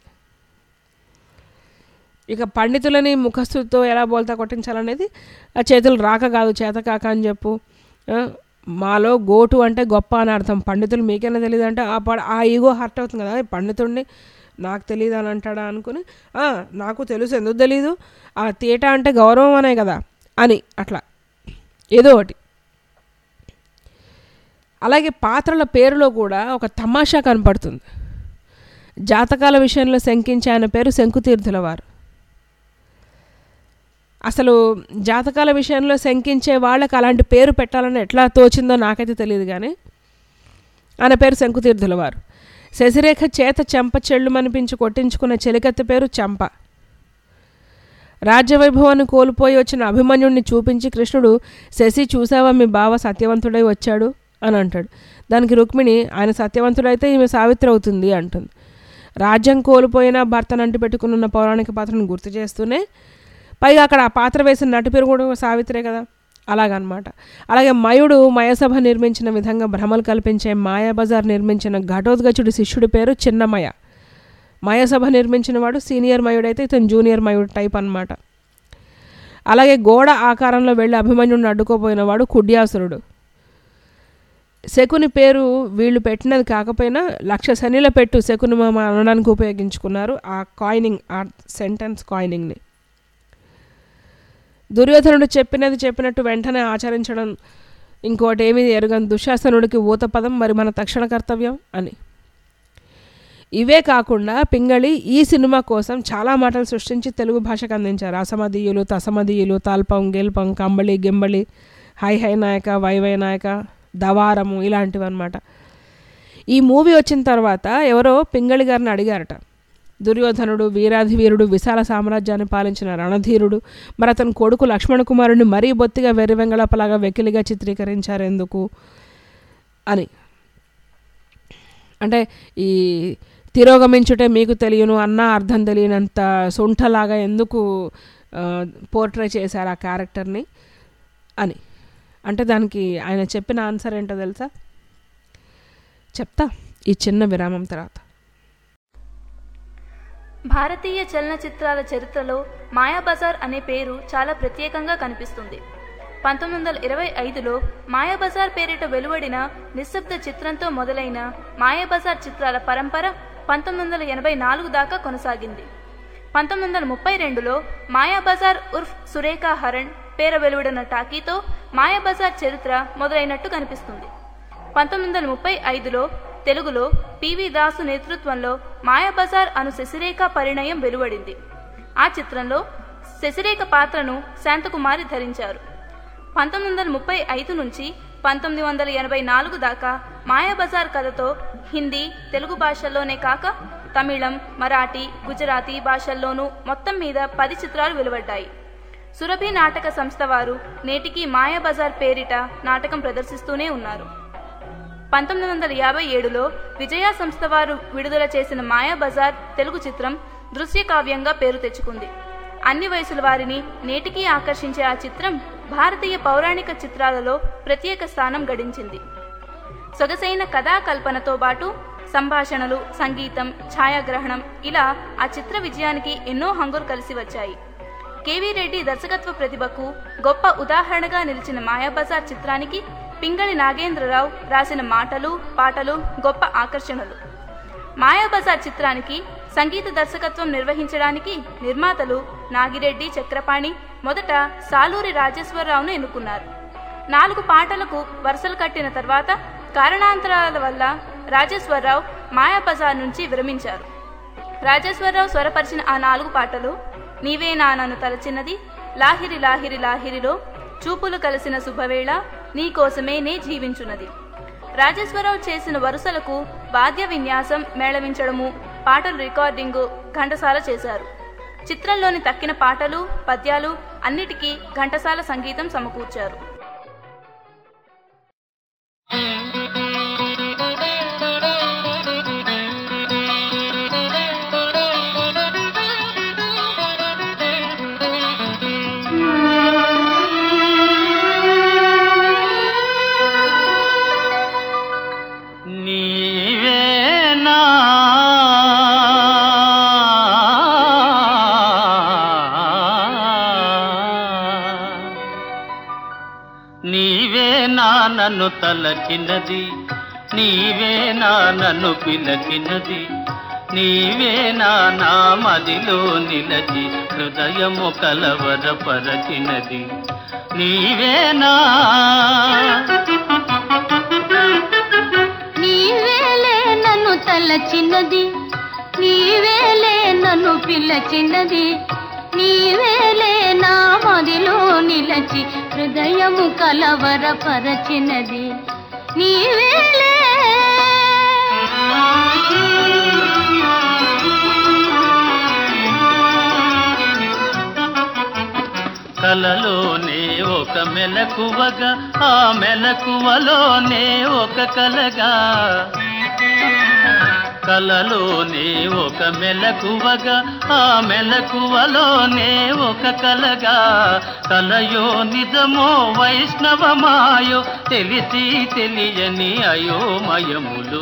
ఇక పండితులని ముఖస్థుతితో ఎలా బోల్తా కొట్టించాలనేది ఆ చేతులు రాక కాదు చేత కాక అని చెప్పు ఆ, మాలో గోటు అంటే గొప్ప అని అర్థం పండితులు మీకైనా తెలియదు అంటే ఆ పడ ఆ ఈగో హర్ట్ అవుతుంది కదా ఈ పండితుడిని నాకు తెలియదు అని అంటాడా అనుకుని "ఆ, నాకు తెలుసు ఎందుకు తెలీదు ఆ తీట అంటే గౌరవం అనే కదా అని అట్లా ఏదో ఒకటి అలాగే పాత్రల పేరులో కూడా ఒక తమాషా కనపడుతుంది జాతకాల విషయంలో శంకించే ఆయన పేరు శంకుతీర్థుల వారు అసలు జాతకాల విషయంలో శంకించే వాళ్ళకి అలాంటి పేరు పెట్టాలని ఎట్లా తోచిందో నాకైతే తెలియదు కానీ ఆయన పేరు శంకుతీర్థుల వారు శశిరేఖ చేత చెంప చెళ్ళుమనిపించి కొట్టించుకున్న చెలికత్తి పేరు చెంప రాజ్యవైభవాన్ని కోల్పోయి వచ్చిన అభిమన్యుడిని చూపించి కృష్ణుడు శశి చూసావా మీ బావ సత్యవంతుడై వచ్చాడు అని అంటాడు దానికి రుక్మిణి ఆయన సత్యవంతుడైతే ఈమె సావిత్రి అవుతుంది అంటుంది రాజ్యం కోల్పోయిన భర్తను అంటి పెట్టుకున్న పౌరాణిక పాత్రను గుర్తు చేస్తూనే పైగా అక్కడ ఆ పాత్ర వేసిన నటి పేరు కూడా సావిత్రే కదా అలాగనమాట అలాగే మయుడు మయసభ నిర్మించిన విధంగా భ్రమలు కల్పించే మాయాబజార్ నిర్మించిన ఘటోద్గచుడి శిష్యుడి పేరు చిన్నమయ మయసభ నిర్మించిన వాడు సీనియర్ మయుడైతే ఇతను జూనియర్ మయుడు టైప్ అన్నమాట అలాగే గోడ ఆకారంలో వెళ్ళి అభిమన్యుడిని అడ్డుకోపోయిన వాడు కుడ్యాసురుడు శకుని పేరు వీళ్ళు పెట్టినది కాకపోయినా లక్ష శనిల పెట్టు శకుని మామ అనడానికి ఉపయోగించుకున్నారు ఆ కాయినింగ్ ఆ సెంటెన్స్ కాయినింగ్ని దుర్యోధనుడు చెప్పినది చెప్పినట్టు వెంటనే ఆచరించడం ఇంకోటి ఏమీ ఎరుగని దుశ్శాసనుడికి ఊతపదం మరి మన తక్షణ కర్తవ్యం అని ఇవే కాకుండా పింగళి ఈ సినిమా కోసం చాలా మాటలు సృష్టించి తెలుగు భాషకు అందించారు అసమదీయులు తసమదీయులు తాల్పం గెల్పం కంబళి గింబళి హై హై నాయక వై వై నాయక దవారము ఇలాంటివి అనమాట ఈ మూవీ వచ్చిన తర్వాత ఎవరో పింగళి గారిని అడిగారట దుర్యోధనుడు వీరాధివీరుడు విశాల సామ్రాజ్యాన్ని పాలించిన రణధీరుడు మరి అతని కొడుకు లక్ష్మణ కుమారుడిని మరీ బొత్తిగా వెర్రివెంగళపలాగా వెకిలిగా చిత్రీకరించారు ఎందుకు అని అంటే ఈ తిరోగమించుటే మీకు తెలియను అన్న అర్థం తెలియనంత సొంఠలాగా ఎందుకు పోర్ట్రే చేశారు ఆ క్యారెక్టర్ని అని అంటే దానికి ఆయన చెప్పిన ఆన్సర్ ఏంటో తెలుసా చెప్తా ఈ చిన్న విరామం తర్వాత భారతీయ చలనచిత్రాల చరిత్రలో మాయాబజార్ అనే పేరు చాలా ప్రత్యేకంగా కనిపిస్తుంది పంతొమ్మిది వందల ఇరవై ఐదులో మాయాబజార్ పేరిట వెలువడిన నిశ్శబ్ద చిత్రంతో మొదలైన మాయాబజార్ చిత్రాల పరంపర పంతొమ్మిది వందల ఎనభై నాలుగు దాకా కొనసాగింది పంతొమ్మిది వందల ముప్పై రెండులో మాయాబజార్ ఉర్ఫ్ సురేఖా హరణ్ పేర వెలువడిన టాకీతో మాయాబజార్ చరిత్ర మొదలైనట్టు కనిపిస్తుంది పంతొమ్మిది వందల ముప్పై ఐదులో తెలుగులో పివి దాసు నేతృత్వంలో మాయాబజార్ అను శశిరేఖ పరిణయం వెలువడింది ఆ చిత్రంలో శశిరేఖ పాత్రను శాంతకుమారి ధరించారు పంతొమ్మిది వందల ముప్పై ఐదు నుంచి పంతొమ్మిది వందల ఎనభై నాలుగు దాకా మాయాబజార్ కథతో హిందీ తెలుగు భాషల్లోనే కాక తమిళం మరాఠీ గుజరాతీ భాషల్లోనూ మొత్తం మీద పది చిత్రాలు వెలువడ్డాయి సురభి నాటక సంస్థ వారు నేటికి మాయాబజార్ పేరిట నాటకం ప్రదర్శిస్తూనే ఉన్నారు పంతొమ్మిది వందల యాభై ఏడులో విజయ సంస్థ వారు విడుదల చేసిన మాయాబజార్ తెలుగు చిత్రం దృశ్య కావ్యంగా పేరు తెచ్చుకుంది అన్ని వయసుల వారిని నేటికీ ఆకర్షించే ఆ చిత్రం భారతీయ పౌరాణిక చిత్రాలలో ప్రత్యేక స్థానం గడించింది సొగసైన కథాకల్పనతో పాటు సంభాషణలు సంగీతం ఛాయాగ్రహణం ఇలా ఆ చిత్ర విజయానికి ఎన్నో హంగులు కలిసి వచ్చాయి కేవీ రెడ్డి దర్శకత్వ ప్రతిభకు గొప్ప ఉదాహరణగా నిలిచిన మాయాబజార్ చిత్రానికి పింగళి నాగేంద్రరావు రాసిన మాటలు పాటలు గొప్ప ఆకర్షణలు మాయాబజార్ చిత్రానికి సంగీత దర్శకత్వం నిర్వహించడానికి నిర్మాతలు నాగిరెడ్డి చక్రపాణి మొదట సాలూరి రాజేశ్వరరావును ఎన్నుకున్నారు నాలుగు పాటలకు వరుసలు కట్టిన తర్వాత కారణాంతరాల వల్ల రాజేశ్వరరావు మాయాబజార్ నుంచి విరమించారు రాజేశ్వరరావు స్వరపరిచిన ఆ నాలుగు పాటలు నీవే నా నన్ను తలచిన్నది లాహిరి లాహిరి లాహిరిలో చూపులు కలిసిన శుభవేళ నీకోసమే నే జీవించున్నది రాజేశ్వరరావు చేసిన వరుసలకు వాద్య విన్యాసం మేళవించడము పాటలు రికార్డింగు ఘంటసాల చేశారు చిత్రంలోని తక్కిన పాటలు పద్యాలు అన్నిటికీ ఘంటసాల సంగీతం సమకూర్చారు నీవేనా నీవేనా నన్ను తలచినది నీవేనా నన్ను పిలచినది నీవేనా నా మదిలో నిలచి హృదయము కలవరపరచినది నీవేనా నీవేలే నన్ను తలచిన్నది నీవేలే నన్ను పిల్లచిన్నది నీవేలే నా మదిలో నిలచి హృదయము కలవరపరచినది నీవేలే కలలోనే ఒక మెలకువగా ఆ మెలకువలోనే ఒక కలగా కలలోనే ఒక మెలకువగా ఆ మెలకువలోనే ఒక కలగా కలయో నిజమో వైష్ణవమాయో తెలిసి తెలియని అయోమయములు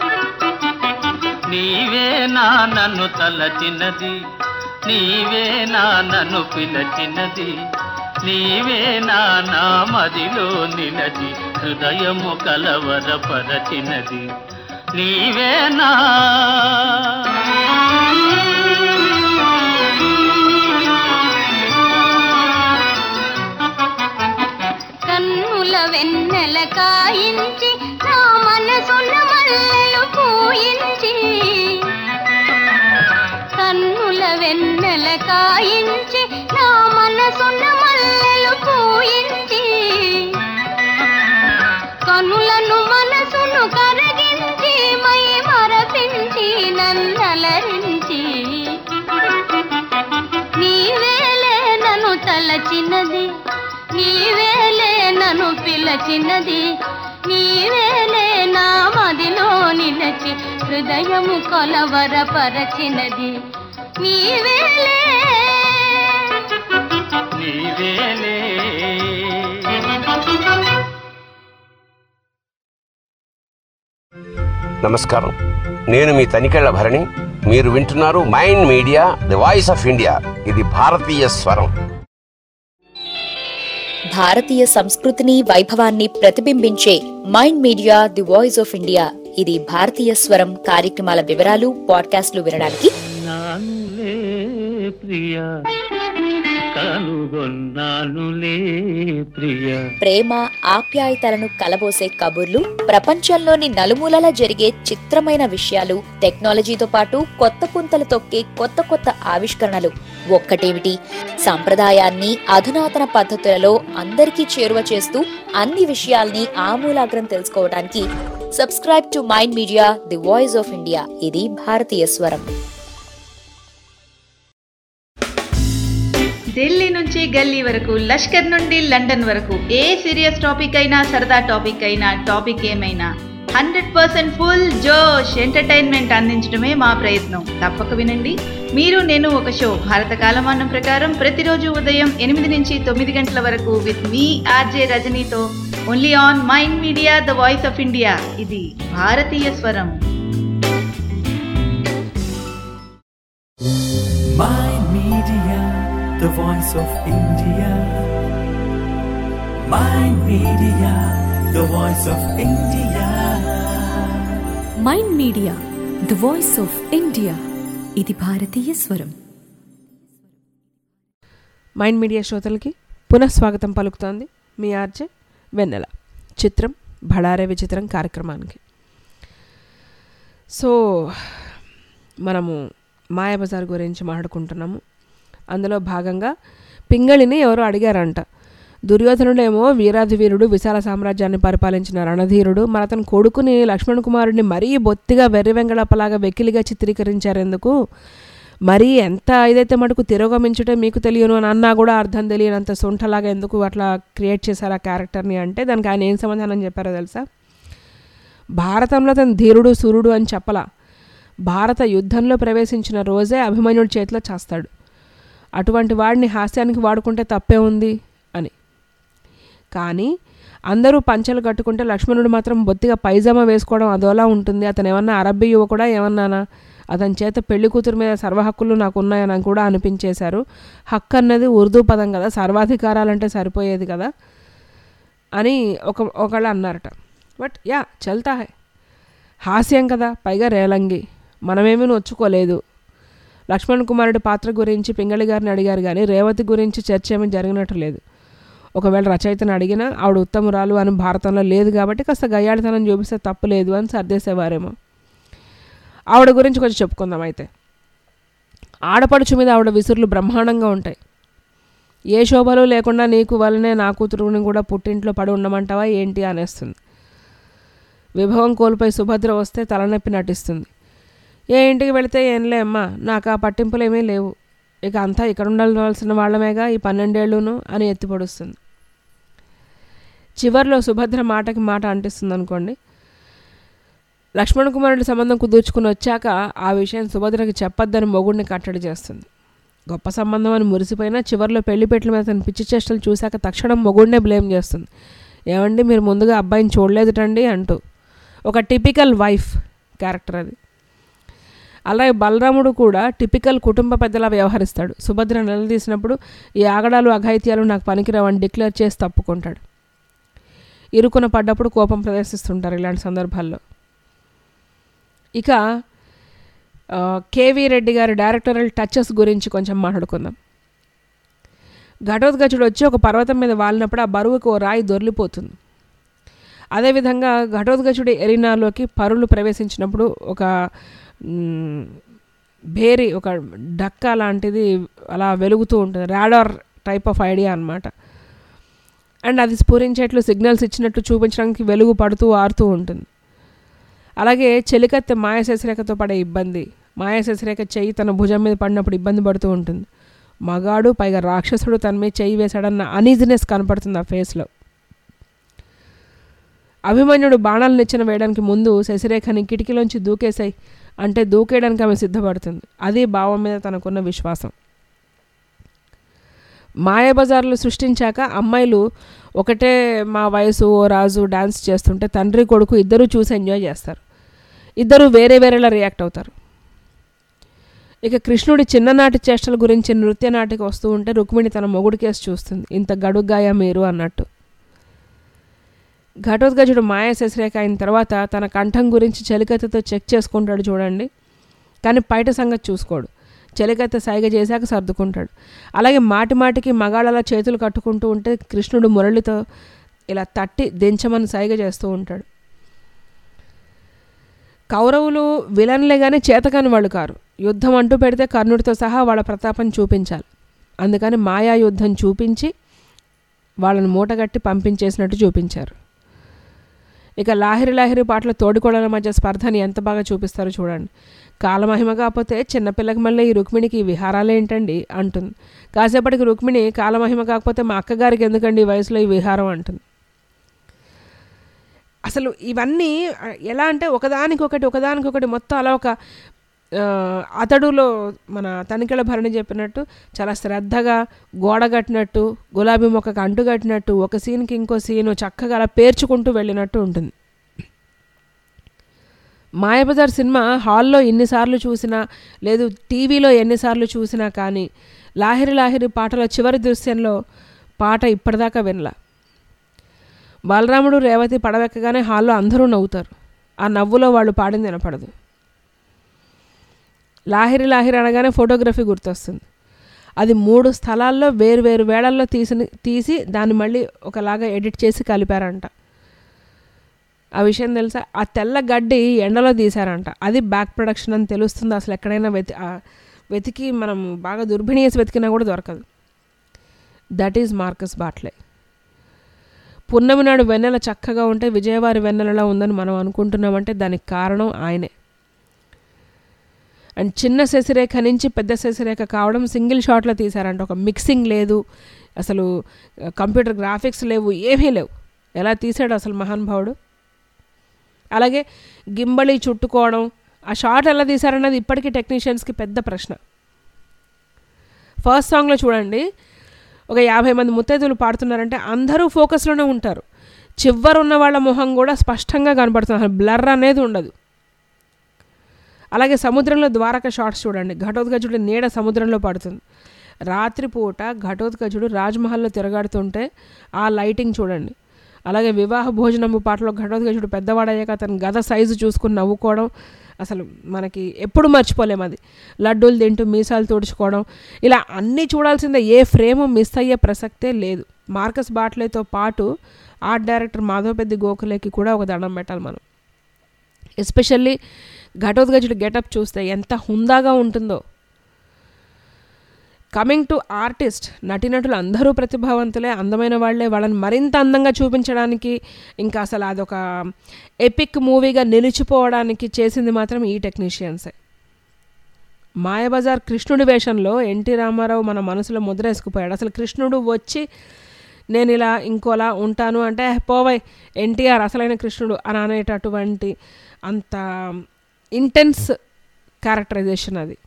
నీవే నా నన్ను తలచినది నీవే నా నన్ను పిలచినది నీవే నా నా మదిలో నిలచి హృదయము కలవరపరచినది నీవే నా కన్నుల వెన్నెల కాయించి నా మనసున మల్లెలు పూయించి కన్నుల వెన్నెల కాయించి నా మనసున మల్లెలు పూయించి కనులను మనసును కరగించి మై మరపించి నన్నలరించి నీవేలే నన్ను తలచినది నీవేలే నన్ను పిలచినది నీవేలే నా మదిలో నిలచి హృదయము కొలవరపరచినది నీవేలే నీవేలే నమస్కారం నేను మీ తనికెళ్ల భరణి మీరు వింటున్నారు mind media the voice of India ఇది భారతీయ స్వరం భారతీయ సంస్కృతిని వైభవాన్ని ప్రతిబింబించే mind media the voice of India ఇది భారతీయ స్వరం కార్యక్రమాల వివరాలు పాడ్కాస్ట్లు వినడానికి నానులే ప్రియ కనుగొన్నానులే ప్రియ ప్రేమ ఆప్యాయతలను కలబోసే కబుర్లు ప్రపంచంలోని నలుమూలలా జరిగే చిత్రమైన విషయాలు టెక్నాలజీతో పాటు కొత్త పుంతలు తొక్కే కొత్త కొత్త ఆవిష్కరణలు ఒక్కటేమిటి సంప్రదాయాన్ని అధునాతన పద్ధతులలో అందరికీ చేరువ చేస్తూ అన్ని విషయాల్ని ఆమూలాగ్రం తెలుసుకోవడానికి subscribe to mind media the voice of India ఇది భారతీయ స్వరం ఢిల్లీ నుంచి గల్లీ వరకు లష్కర్ నుండి లండన్ వరకు ఏ సీరియస్ టాపిక్ అయినా సరదా టాపిక్ అయినా టాపిక్ ఏమైనా హండ్రెడ్ పర్సెంట్ ఫుల్ జోష్ ఎంటర్టైన్మెంట్ అందించడమే మా ప్రయత్నం తప్పక వినండి మీరు నేను ఒక షో భారత కాలమానం ప్రకారం ప్రతిరోజు ఉదయం ఎనిమిది నుంచి తొమ్మిది గంటల వరకు విత్ మీ ఆర్జే రజనీతో only on mind media the voice of India ఇది భారతీయ స్వరం Mind Media, the voice of India. Mind Media, the voice of India. Mind media the voice of India ఇది భారతీయ స్వరం మైండ్ మీడియా శ్రోతలకి పునఃస్వాగతం పలుకుతోంది మీ ఆర్జే వెన్నెల చిత్రం భడారే విచిత్రం కార్యక్రమానికి సో మనము మాయాబజార్ గురించి మాట్లాడుకుంటున్నాము అందులో భాగంగా పింగళిని ఎవరో అడిగారంట దుర్యోధనుడేమో వీరాధి వీరుడు విశాల సామ్రాజ్యాన్ని పరిపాలించిన రణధీరుడు మరి అతని కొడుకుని లక్ష్మణ్ కుమారుడిని మరీ బొత్తిగా వెర్రి వెంగళప్పలాగా వెకిలిగా చిత్రీకరించారెందుకు మరీ ఎంత ఇదైతే మటుకు తిరోగమించుటే మీకు తెలియను అని అన్నా కూడా అర్థం తెలియనంత సొంటలాగా ఎందుకు అట్లా క్రియేట్ చేశారు ఆ క్యారెక్టర్ని అంటే దానికి ఆయన ఏం సమాధానం చెప్పారో తెలుసా భారతంలో తన ధీరుడు సూర్యుడు అని చెప్పలా భారత యుద్ధంలో ప్రవేశించిన రోజే అభిమన్యుడి చేతిలో చేస్తాడు అటువంటి వాడిని హాస్యానికి వాడుకుంటే తప్పే ఉంది అని కానీ అందరూ పంచలు కట్టుకుంటే లక్ష్మణుడు మాత్రం బొత్తిగా పైజామా వేసుకోవడం అదోలా ఉంటుంది అతను ఏమన్నా అరబ్బీ యువకుడా ఏమన్నానా అతని చేత పెళ్లి కూతురు మీద సర్వ హక్కులు నాకు ఉన్నాయని కూడా అనిపించేశారు హక్కు అన్నది ఉర్దూ పదం కదా సర్వాధికారాలంటే సరిపోయేది కదా అని ఒక ఒకళ్ళు అన్నారట బట్ యా చల్తా హై హాస్యం కదా పైగా రేలంగి మనమేమీ నొచ్చుకోలేదు లక్ష్మణ్ కుమారుడి పాత్ర గురించి పింగళి గారిని అడిగారు కానీ రేవతి గురించి చర్చ ఏమీ జరిగినట్టు లేదు ఒకవేళ రచయితను అడిగినా ఆవిడ ఉత్తమురాలు అని భారతంలో లేదు కాబట్టి కాస్త గయ్యాడితనం చూపిస్తే తప్పు లేదు అని సర్దేసేవారేమో ఆవిడ గురించి కొంచెం చెప్పుకుందాం అయితే ఆడపడుచు మీద ఆవిడ విసురులు బ్రహ్మాండంగా ఉంటాయి ఏ శోభలు లేకుండా నీకు వల్లనే నా కూతురుని కూడా పుట్టింట్లో పడి ఉండమంటావా ఏంటి అనేస్తుంది విభవం కోల్పోయి సుభద్ర వస్తే తలనొప్పి నటిస్తుంది ఏ ఇంటికి వెళితే ఏంలే అమ్మా నాకు ఆ పట్టింపులు ఏమీ లేవు ఇక అంతా ఇక్కడ ఉండాల్సిన వాళ్ళమేగా ఈ పన్నెండేళ్ళును అని ఎత్తిపొడుస్తుంది చివర్లో సుభద్ర మాటకి మాట అంటిస్తుంది అనుకోండి లక్ష్మణ కుమారుడి సంబంధం కుదుర్చుకుని వచ్చాక ఆ విషయం సుభద్రకి చెప్పొద్దని మొగుడిని కట్టడి చేస్తుంది గొప్ప సంబంధం అని మురిసిపోయినా చివర్లో పెళ్లిపెట్ల మీద తన పిచ్చి చేష్టలు చూశాక తక్షణం మొగుడినే బ్లేమ్ చేస్తుంది ఏమండి మీరు ముందుగా అబ్బాయిని చూడలేదుటండి అంటూ ఒక టిపికల్ వైఫ్ క్యారెక్టర్ అది అలాగే బలరాముడు కూడా టిపికల్ కుటుంబ పెద్దలా వ్యవహరిస్తాడు సుభద్ర నిలదీసినప్పుడు ఈ ఆగడాలు అఘాయిత్యాలు నాకు పనికిరావని డిక్లేర్ చేసి తప్పుకుంటాడు ఇరుకున పడ్డప్పుడు కోపం ప్రదర్శిస్తుంటారు ఇలాంటి సందర్భాల్లో ఇక ఆ, కేవీ రెడ్డి గారి డైరెక్టరల్ టచెస్ గురించి కొంచెం మాట్లాడుకుందాం ఘటోద్గజుడు వచ్చి ఒక పర్వతం మీద వాలినప్పుడు ఆ బరువుకు ఓ రాయి దొర్లిపోతుంది అదేవిధంగా ఘటోద్గజుడి ఎరినాలోకి పరులు ప్రవేశించినప్పుడు ఒక మ్, భేరి ఒక డక్క లాంటిది అలా వెలుగుతూ ఉంటుంది రాడార్ టైప్ ఆఫ్ ఐడియా అన్నమాట అండ్ అది స్ఫురించేట్లు సిగ్నల్స్ ఇచ్చినట్టు చూపించడానికి వెలుగు పడుతూ ఆరుతూ ఉంటుంది అలాగే చెలికత్తె మాయశశిరేఖతో పడే ఇబ్బంది మాయశశిరేఖ చెయ్యి తన భుజం మీద పడినప్పుడు ఇబ్బంది పడుతూ ఉంటుంది మగాడు పైగా రాక్షసుడు తన మీద చెయ్యి వేశాడన్న అనీజినెస్ కనపడుతుంది ఆ ఫేస్లో అభిమన్యుడు బాణాలు నిచ్చెన వేయడానికి ముందు శశిరేఖని కిటికీలోంచి దూకేసాయి అంటే దూకేయడానికి ఆమె సిద్ధపడుతుంది అది భావం మీద తనకున్న విశ్వాసం మాయాబజార్లు సృష్టించాక అమ్మాయిలు ఒకటే మా వయసు ఓ రాజు డాన్స్ చేస్తుంటే తండ్రి కొడుకు ఇద్దరూ చూసి ఎంజాయ్ చేస్తారు ఇద్దరు వేరే వేరేలా రియాక్ట్ అవుతారు ఇక కృష్ణుడి చిన్ననాటి చేష్టల గురించి నృత్య నాటికి వస్తూ ఉంటే రుక్మిణి తన మొగుడి కేసు చూస్తుంది ఇంత గడుగ్గాయా మీరు అన్నట్టు ఘటోద్గజుడు మాయ శశిరేఖ అయిన తర్వాత తన కంఠం గురించి చలికత్తతో చెక్ చేసుకుంటాడు చూడండి కానీ బయట సంగతి చూసుకోడు చెలికత్త సైగ చేశాక సర్దుకుంటాడు అలాగే మాటి మాటికి మగాళ్ళలా చేతులు కట్టుకుంటూ ఉంటే కృష్ణుడు మురళితో ఇలా తట్టి దించమని సైగ చేస్తూ ఉంటాడు కౌరవులు విలన్లే కానీ చేతకాని వాళ్ళు కారు యుద్ధం అంటూ పెడితే కర్ణుడితో సహా వాళ్ళ ప్రతాపం చూపించాలి అందుకని మాయా యుద్ధం చూపించి వాళ్ళని మూటగట్టి పంపించేసినట్టు చూపించారు ఇక లాహిరి లాహిరి పాటల తోడికోడల మధ్య స్పర్ధని ఎంత బాగా చూపిస్తారో చూడండి కాలమహిమ కాకపోతే చిన్నపిల్లకి మళ్ళీ ఈ రుక్మిణికి ఈ విహారాలు ఏంటండి అంటుంది కాసేపటికి రుక్మిణి కాలమహిమ కాకపోతే మా అక్కగారికి ఎందుకండి ఈ వయసులో ఈ విహారం అంటుంది అసలు ఇవన్నీ ఆ, ఎలా అంటే ఒకదానికొకటి ఒకదానికొకటి మొత్తం అలా ఒక ఆ, అతడులో మన తనికెళ్ళ భరణి చెప్పినట్టు చాలా శ్రద్ధగా గోడ కట్టినట్టు గులాబీ మొక్కకు అంటు కట్టినట్టు ఒక సీన్కి ఇంకో సీను చక్కగా అలా పేర్చుకుంటూ వెళ్ళినట్టు ఉంటుంది మాయబజార్ సినిమా హాల్లో ఎన్నిసార్లు చూసినా లేదు టీవీలో ఎన్నిసార్లు చూసినా కానీ లాహిరి లాహిరి పాటల చివరి దృశ్యంలో పాట ఇప్పటిదాకా వినలా బలరాముడు రేవతి పడవెక్కగానే హాల్లో అందరూ నవ్వుతారు ఆ నవ్వులో వాళ్ళు పాడింది వినపడదు లాహిరి లాహిరి అనగానే ఫోటోగ్రఫీ గుర్తొస్తుంది అది మూడు స్థలాల్లో వేరు వేరు వేళల్లో తీసి తీసి దాన్ని మళ్ళీ ఒకలాగా ఎడిట్ చేసి కలిపారంట ఆ విషయం తెలుసా ఆ తెల్ల గడ్డి ఎండలో తీశారంట అది బ్యాక్ ప్రొడక్షన్ అని తెలుస్తుంది అసలు ఎక్కడైనా వెతి ఆ వెతికి మనం బాగా దుర్భిణీయసి వెతికినా కూడా దొరకదు దట్ ఈజ్ మార్కస్ బాట్లే పున్నమి నాడు వెన్నెల చక్కగా ఉంటే విజయవారి వెన్నెలలా ఉందని మనం అనుకుంటున్నామంటే దానికి కారణం ఆయనే అండ్ చిన్న శశిరేఖ నుంచి పెద్ద శశిరేఖ కావడం సింగిల్ షాట్లో తీశారంట ఒక మిక్సింగ్ లేదు అసలు కంప్యూటర్ గ్రాఫిక్స్ లేవు ఏమీ లేవు ఎలా తీసాడు అసలు మహానుభావుడు అలాగే గింబళి చుట్టుకోవడం ఆ షాట్ ఎలా తీశారన్నది ఇప్పటికీ టెక్నీషియన్స్కి పెద్ద ప్రశ్న ఫస్ట్ సాంగ్లో చూడండి ఒక యాభై మంది ముత్తైదులు పాడుతున్నారంటే అందరూ ఫోకస్లోనే ఉంటారు చివరు ఉన్న వాళ్ళ మొహం కూడా స్పష్టంగా కనపడుతుంది బ్లర్ అనేది ఉండదు అలాగే సముద్రంలో ద్వారక షాట్స్ చూడండి ఘటోత్కచుడి నీడ సముద్రంలో పడుతుంది రాత్రిపూట ఘటోత్కచుడు రాజ్మహల్లో తిరగాడుతుంటే ఆ లైటింగ్ చూడండి అలాగే వివాహ భోజనము పాటలో ఘటోత్కచుడు పెద్దవాడయ్యాక అతను గద సైజు చూసుకుని నవ్వుకోవడం అసలు మనకి ఎప్పుడు మర్చిపోలేం అది లడ్డూలు తింటూ మీసాలు తుడుచుకోవడం ఇలా అన్నీ చూడాల్సిందే ఏ ఫ్రేమ్ మిస్ అయ్యే ప్రసక్తే లేదు మార్కస్ బాట్లేతో పాటు ఆర్ట్ డైరెక్టర్ మాధవపెద్ది గోఖలేకి కూడా ఒక దండం పెట్టాలి మనం ఎస్పెషల్లీ ఘటోద్గజుడి గెటప్ చూస్తే ఎంత హుందాగా ఉంటుందో కమింగ్ టు ఆర్టిస్ట్ నటినటులు అందరూ ప్రతిభావంతులే అందమైన వాళ్ళే వాళ్ళని మరింత అందంగా చూపించడానికి ఇంకా అసలు అదొక ఎపిక్ మూవీగా నిలిచిపోవడానికి చేసింది మాత్రం ఈ టెక్నీషియన్సే మాయబజార్ కృష్ణుడి వేషంలో ఎన్టీ రామారావు మన మనసులో ముద్రేసుకుపోయాడు అసలు కృష్ణుడు వచ్చి నేను ఇలా ఇంకోలా ఉంటాను అంటే పోవై ఎన్టీఆర్ అసలైన కృష్ణుడు అని అనేటటువంటి అంత ఇంటెన్స్ క్యారెక్టరైజేషన్ అది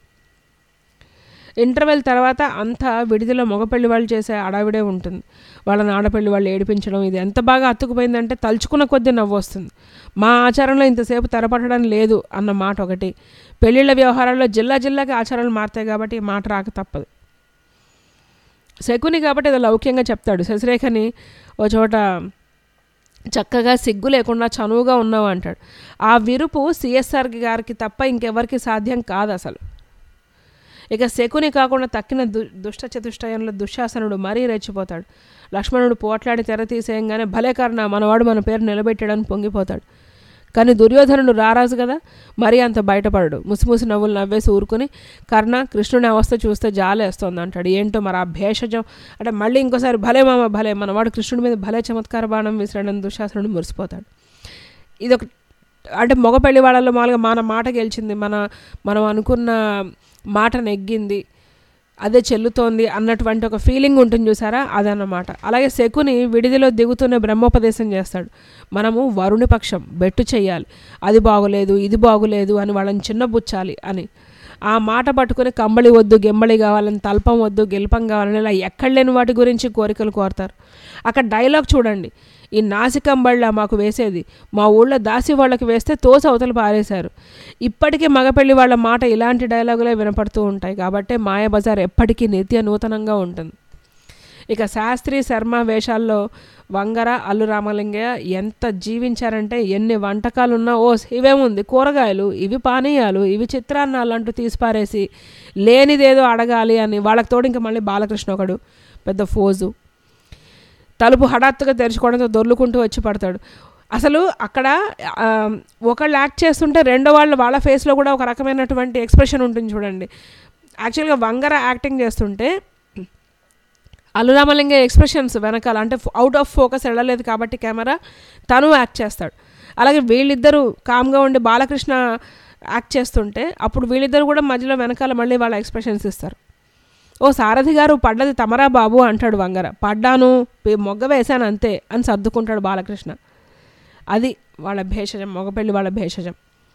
ఇంటర్వెల్ తర్వాత అంతా విడిదిలో మగపెళ్లి వాళ్ళు చేసే అడావిడే ఉంటుంది వాళ్ళని ఆడపెళ్లి వాళ్ళు ఏడిపించడం ఇది ఎంత బాగా అతుకుపోయిందంటే తలుచుకున్న కొద్దీ నవ్వు వస్తుంది మా ఆచారంలో ఇంతసేపు తెరపట్టడం లేదు అన్న మాట ఒకటి పెళ్ళిళ్ళ వ్యవహారాల్లో జిల్లా జిల్లాకి ఆచారాలు మారుతాయి కాబట్టి ఈ మాట రాక తప్పదు శకుని కాబట్టి అది లౌక్యంగా చెప్తాడు శశిరేఖని ఓ చోట చక్కగా సిగ్గు లేకుండా చనువుగా ఉన్నావు అంటాడు ఆ విరుపు సిఎస్ఆర్ గారికి తప్ప ఇంకెవరికి సాధ్యం కాదు అసలు ఇక శకుని కాకుండా తక్కిన దు దుష్ట చతుష్టయంలో దుశ్శాసనుడు మరీ రెచ్చిపోతాడు లక్ష్మణుడు పోట్లాడి తెర తీసేయంగానే భలే కారణ మనవాడు మన పేరు నిలబెట్టాడని పొంగిపోతాడు కానీ దుర్యోధనుడు రారాజు కదా మరీ అంత బయటపడడు ముసిముసి నవ్వులు నవ్వేసి ఊరుకుని కర్ణ కృష్ణుని అవస్థ చూస్తే జాలేస్తోంది అంటాడు ఏంటో మరి ఆ భేషజం అంటే మళ్ళీ ఇంకోసారి భలే మామ భలే మనవాడు కృష్ణుడి మీద భలే చమత్కార బాణం విసిరాడని దుశ్శాసనుడు మురిసిపోతాడు ఇదొక అంటే మగ పెళ్లి వాళ్ళలో మామూలుగా మన మాట గెలిచింది మన మనం అనుకున్న మాట నెగ్గింది అదే చెల్లుతోంది అన్నటువంటి ఒక ఫీలింగ్ ఉంటుంది చూసారా అదన్నమాట అలాగే శకుని విడిదిలో దిగుతూనే బ్రహ్మోపదేశం చేస్తాడు మనము వరుణి పక్షం బెట్టు చెయ్యాలి అది బాగులేదు ఇది బాగులేదు అని వాళ్ళని చిన్నబుచ్చాలి అని ఆ మాట పట్టుకుని కంబళి వద్దు గెంబళి కావాలని తల్పం వద్దు గెల్పం కావాలని ఇలా ఎక్కడ లేని వాటి గురించి కోరికలు కోరతారు అక్కడ డైలాగ్ చూడండి ఈ నాసికంబళ్ళ మాకు వేసేది మా ఊళ్ళో దాసి వాళ్ళకి వేస్తే తోసి అవతల పారేశారు ఇప్పటికీ మగపెళ్లి వాళ్ళ మాట ఇలాంటి డైలాగులే వినపడుతూ ఉంటాయి కాబట్టి మాయాబజార్ ఎప్పటికీ నిత్య నూతనంగా ఉంటుంది ఇక శాస్త్రి శర్మ వేషాల్లో వంగర అల్లు రామలింగయ్య ఎంత జీవించారంటే ఎన్ని వంటకాలు ఉన్నా ఓ ఇవేముంది కూరగాయలు ఇవి పానీయాలు ఇవి చిత్రాన్నాలు అంటూ తీసిపారేసి లేనిదేదో అడగాలి అని వాళ్ళకి తోడు ఇంకా మళ్ళీ బాలకృష్ణ ఒకడు పెద్ద ఫోజు తలుపు హఠాత్తుగా తెరుచుకోవడంతో దొర్లుకుంటూ వచ్చి పడతాడు అసలు అక్కడ ఆ, ఒకళ్ళు యాక్ట్ చేస్తుంటే రెండో వాళ్ళు వాళ్ళ ఫేస్లో కూడా ఒక రకమైనటువంటి ఎక్స్ప్రెషన్ ఉంటుంది చూడండి యాక్చువల్గా వంగర యాక్టింగ్ చేస్తుంటే అల్లురామలింగ ఎక్స్ప్రెషన్స్ వెనకాల అంటే అవుట్ ఆఫ్ ఫోకస్ వెళ్ళలేదు కాబట్టి కెమెరా తను యాక్ట్ చేస్తాడు అలాగే వీళ్ళిద్దరూ కామ్గా ఉండి బాలకృష్ణ యాక్ట్ చేస్తుంటే అప్పుడు వీళ్ళిద్దరు కూడా మధ్యలో వెనకాల మళ్ళీ వాళ్ళ ఎక్స్ప్రెషన్స్ ఇస్తారు ఓ సారథి గారు పడ్డది తమరా బాబు అంటాడు వంగర పడ్డాను పే- మొగ్గ వేశాను అంతే అని సర్దుకుంటాడు బాలకృష్ణ అది వాళ్ళ భేషజం మగపెళ్ళి వాళ్ళ భేషజం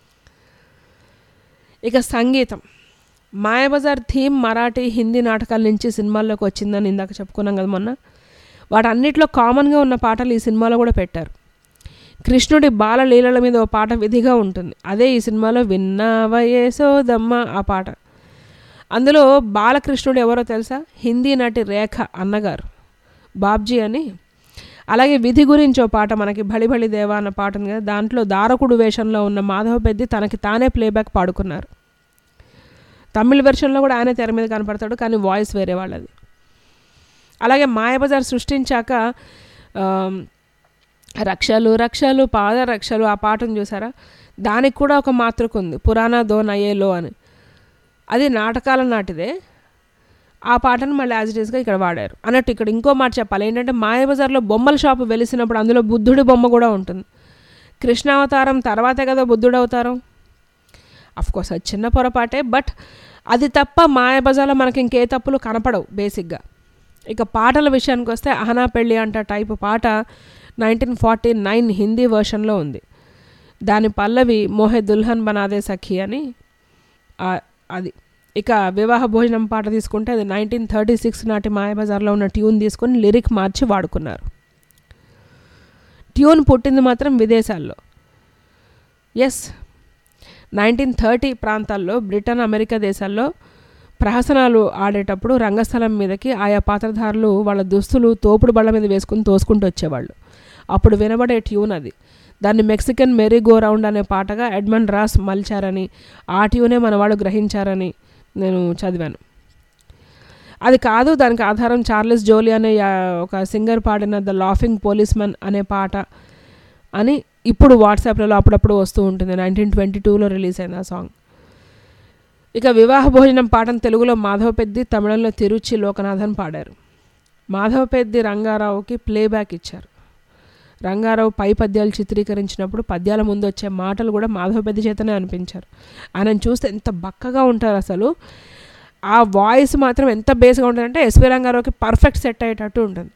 ఇక సంగీతం మాయాబజార్ థీమ్ మరాఠీ హిందీ నాటకాల నుంచి సినిమాల్లోకి వచ్చిందని ఇందాక చెప్పుకున్నాం కదా మొన్న వాటన్నిటిలో కామన్గా ఉన్న పాటలు ఈ సినిమాలో కూడా పెట్టారు కృష్ణుడి బాలలీలల మీద ఓ పాట విధిగా ఉంటుంది అదే ఈ సినిమాలో విన్నావయేసోదమ్మ ఆ పాట అందులో బాలకృష్ణుడు ఎవరో తెలుసా హిందీ నటి రేఖ అన్నగారు బాబ్జీ అని అలాగే విధి గురించి ఓ పాట మనకి బళి బళి దేవా అన్న పాట ఉంది కదా దాంట్లో దారకుడు వేషంలో ఉన్న మాధవ పెద్ది తనకి తానే ప్లేబ్యాక్ పాడుకున్నారు తమిళ వెర్షన్లో కూడా ఆయనే తెర మీద కనపడతాడు కానీ వాయిస్ వేరే వాళ్ళది అలాగే మాయబజార్ సృష్టించాక ఆమ్, రక్షలు రక్షలు పాద రక్షలు ఆ పాటను చూసారా దానికి కూడా ఒక మాతృక ఉంది పురాణ దో నయేలో అని అది నాటకాల నాటిదే ఆ పాటను మళ్ళీ యాజ్ ఇట్ ఈస్గా ఇక్కడ వాడారు అన్నట్టు ఇక్కడ ఇంకో మాట చెప్పాలి ఏంటంటే మాయబజార్లో బొమ్మల షాపు వెలిసినప్పుడు అందులో బుద్ధుడి బొమ్మ కూడా ఉంటుంది కృష్ణావతారం తర్వాతే కదా బుద్ధుడు అవతారం కోర్స్ అది చిన్న పొరపాటే బట్ అది తప్ప మాయబజార్లో మనకి ఇంకే తప్పులు కనపడవు బేసిక్గా ఇక పాటల విషయానికి వస్తే అహనా పెళ్ళి అంట టైప్ పాట నైన్టీన్ ఫార్టీ నైన్ హిందీ వర్షన్లో ఉంది దాని పల్లవి మోహే దుల్హన్ బనాదే సఖి అని ఆ- అది ఇక వివాహ భోజనం పాట తీసుకుంటే అది నైన్టీన్ థర్టీ సిక్స్ నాటి మాయబజార్లో ఉన్న ట్యూన్ తీసుకొని లిరిక్ మార్చి వాడుకున్నారు ట్యూన్ పుట్టింది మాత్రం విదేశాల్లో ఎస్ నైన్టీన్ థర్టీ ప్రాంతాల్లో బ్రిటన్ అమెరికా దేశాల్లో ప్రహసనాలు ఆడేటప్పుడు రంగస్థలం మీదకి ఆయా పాత్రధారులు వాళ్ళ దుస్తులు తోపుడు బళ్ళ మీద వేసుకుని తోసుకుంటూ వచ్చేవాళ్ళు అప్పుడు వినబడే ట్యూన్ అది దాన్ని మెక్సికన్ మెరీ గో రౌండ్ అనే పాటగా ఎడ్మండ్ రాస్ మలిచారని ఆ ట్యూనే మన వాళ్ళు గ్రహించారని నేను చదివాను అది కాదు దానికి ఆధారం చార్లెస్ జోలి అనే యా- ఒక సింగర్ పాడిన ద లాఫింగ్ పోలీస్మన్ అనే పాట అని ఇప్పుడు వాట్సాప్లలో అప్పుడప్పుడు వస్తూ ఉంటుంది నైన్టీన్ ట్వంటీ టూలో రిలీజ్ అయింది ఆ సాంగ్ ఇక వివాహ భోజనం పాటను తెలుగులో మాధవ పెద్ది తమిళంలో తిరుచి లోకనాథన్ పాడారు మాధవ పెద్ది రంగారావుకి ప్లేబ్యాక్ ఇచ్చారు రంగారావు పై పద్యాలు చిత్రీకరించినప్పుడు పద్యాల ముందు వచ్చే మాటలు కూడా మాధవ పెద్ది చేతనే అనిపించారు ఆయనను చూస్తే ఎంత బక్కగా ఉంటారు అసలు ఆ వాయిస్ మాత్రం ఎంత బేస్గా ఉంటుందంటే ఎస్వి రంగారావుకి పర్ఫెక్ట్ సెట్ అయ్యేటట్టు ఉంటుంది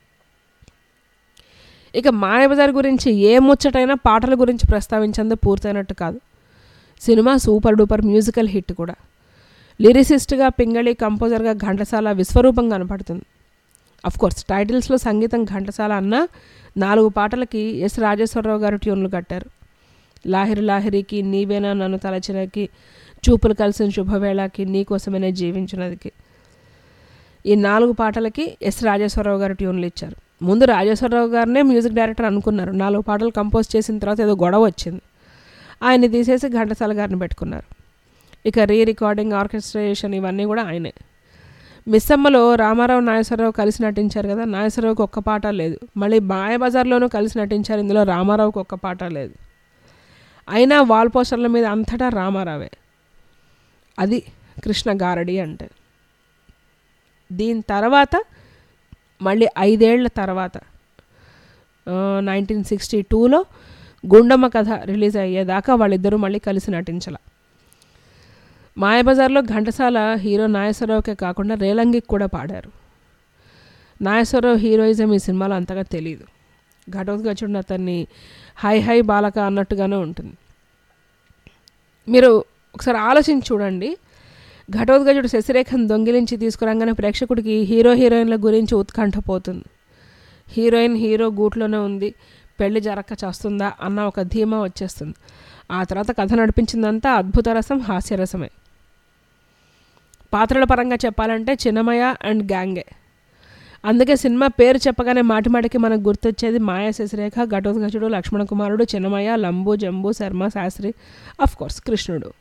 ఇక మాయబజార్ గురించి ఏ ముచ్చటైనా పాటల గురించి ప్రస్తావించందే పూర్తయినట్టు కాదు cinema super duper musical hit కూడా లిరిసిస్ట్గా పింగళి కంపోజర్గా ఘంటసాల విశ్వరూపం కనపడుతుంది అఫ్ కోర్స్ టైటిల్స్లో సంగీతం ఘంటసాల అన్న నాలుగు పాటలకి ఎస్ రాజేశ్వరరావు గారు ట్యూన్లు కట్టారు లాహిరి లాహిరికి నీవేనా నన్ను తలచినకి చూపులు కలిసిన శుభవేళకి నీకోసమనే జీవించినదికి ఈ నాలుగు పాటలకి ఎస్ రాజేశ్వరరావు గారు ట్యూన్లు ఇచ్చారు ముందు రాజేశ్వరరావు గారినే మ్యూజిక్ డైరెక్టర్ అనుకున్నారు నాలుగు పాటలు కంపోజ్ చేసిన తర్వాత ఏదో గొడవ వచ్చింది ఆయన్ని తీసేసి ఘంటసాల గారిని పెట్టుకున్నారు ఇక రీ రికార్డింగ్ ఆర్కెస్ట్రేషన్ ఇవన్నీ కూడా ఆయనే మిస్సమ్మలో రామారావు నాగేశ్వరరావు కలిసి నటించారు కదా నాగేశ్వరరావుకి ఒక్క పాట లేదు మళ్ళీ మాయబజార్లోనూ కలిసి నటించారు ఇందులో రామారావుకి ఒక్క పాట లేదు అయినా వాల్ పోస్టర్ల మీద అంతటా రామారావే అది కృష్ణ గారడి అంటే దీని తర్వాత మళ్ళీ ఐదేళ్ల తర్వాత నైన్టీన్ సిక్స్టీ టూలో గుండమ్మ కథ రిలీజ్ అయ్యేదాకా వాళ్ళిద్దరూ మళ్ళీ కలిసి నటించాల మాయబజార్లో ఘంటసాల హీరో నాగేశ్వరరావుకే కాకుండా రేలంగికి కూడా పాడారు నాగేశ్వరరావు హీరోయిజం ఈ సినిమాలో అంతగా తెలియదు ఘటోద్గచుడిని అతన్ని హై హై బాలక అన్నట్టుగానే ఉంటుంది మీరు ఒకసారి ఆలోచించి చూడండి ఘటోద్గజుడు శశిరేఖను దొంగిలించి తీసుకురాగానే ప్రేక్షకుడికి హీరో హీరోయిన్ల గురించి ఉత్కంఠ పోతుంది హీరోయిన్ హీరో గూట్లోనే ఉంది పెళ్లి జరక్క చేస్తుందా అన్న ఒక ధీమా వచ్చేస్తుంది ఆ తర్వాత కథ నడిపించిందంతా అద్భుత రసం హాస్యరసమే పాత్రల పరంగా చెప్పాలంటే చిన్నమయ్య అండ్ గ్యాంగే అందుకే సినిమా పేరు చెప్పగానే మాటిమాటికి మనకు గుర్తొచ్చేది మాయా శశిరేఖ ఘటోద్గజుడు లక్ష్మణ కుమారుడు చిన్నమయ్య లంబు జంబు శర్మ శాస్త్రి అఫ్ కోర్స్ కృష్ణుడు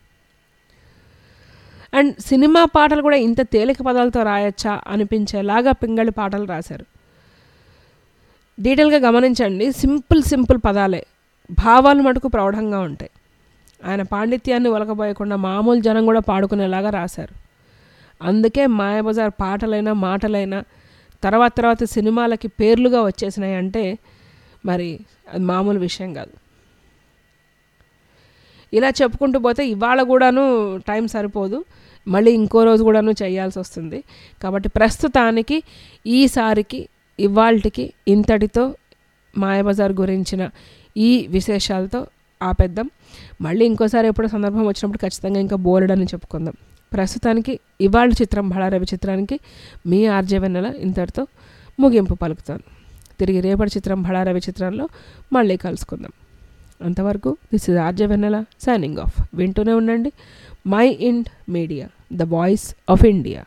అండ్ సినిమా పాటలు కూడా ఇంత తేలిక పదాలతో రాయొచ్చా అనిపించేలాగా పింగళి పాటలు రాశారు డీటెయిల్గా గమనించండి సింపుల్ సింపుల్ పదాలే భావాలు మటుకు ప్రౌఢంగా ఉంటాయి ఆయన పాండిత్యాన్ని ఒలకబోయకుండా మామూలు జనం కూడా పాడుకునేలాగా రాశారు అందుకే మాయాబజార్ పాటలైనా మాటలైనా తర్వాత తర్వాత సినిమాలకి పేర్లుగా వచ్చేసినాయి అంటే మరి అది మామూలు విషయం కాదు ఇలా చెప్పుకుంటూ పోతే ఇవాళ కూడాను టైం సరిపోదు మళ్ళీ ఇంకో రోజు కూడాను చేయాల్సి వస్తుంది కాబట్టి ప్రస్తుతానికి ఈసారికి ఇవాళకి ఇంతటితో మాయాబజార్ గురించిన ఈ విశేషాలతో ఆపేద్దాం మళ్ళీ ఇంకోసారి ఎప్పుడు సందర్భం వచ్చినప్పుడు ఖచ్చితంగా ఇంకా బోలెడని చెప్పుకుందాం ప్రస్తుతానికి ఇవాళ చిత్రం బళారవి చిత్రానికి మీ ఆర్జే వెన్నెల ఇంతటితో ముగింపు పలుకుతాను తిరిగి రేపటి చిత్రం బళారవి చిత్రంలో మళ్ళీ కలుసుకుందాం అంతవరకు this is RJ Vennela signing off వింటూనే ఉండండి mind media the voice of India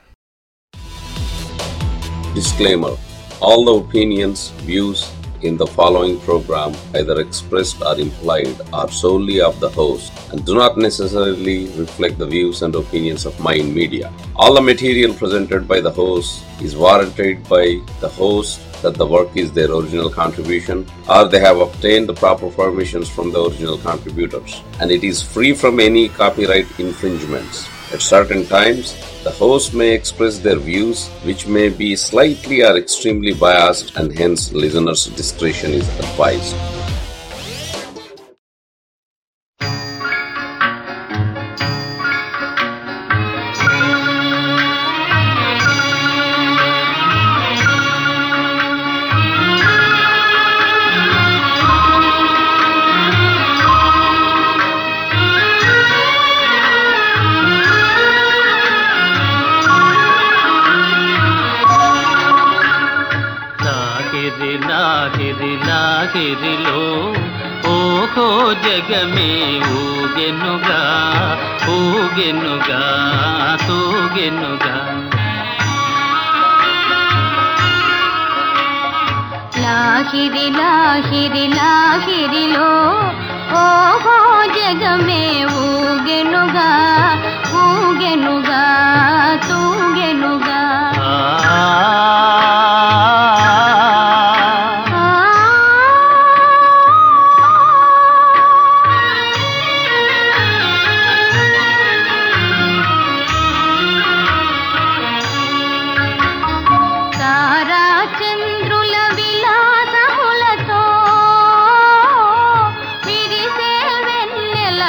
Disclaimer All the opinions, views in the following program, either expressed or implied, are solely of the host and do not necessarily reflect the views and opinions of Mind Media. All the material presented by the host is warranted by the host that the work is their original contribution or they have obtained the proper permissions from the original contributors and it is free from any copyright infringements. At certain times, the host may express their views, which may be slightly or extremely biased, and hence listeners' discretion is advised. లాహిరి లాహిరి లాహిరిలో ఓహో జగమే ఊగెనుగా ఊగెనుగా తూగెనుగా లాహిరి లాహిరి లాహిరిలో ఓహో జగమే ఊగెనుగా ఊగెనుగా తూగెనుగా ఆ, 啊 ఆ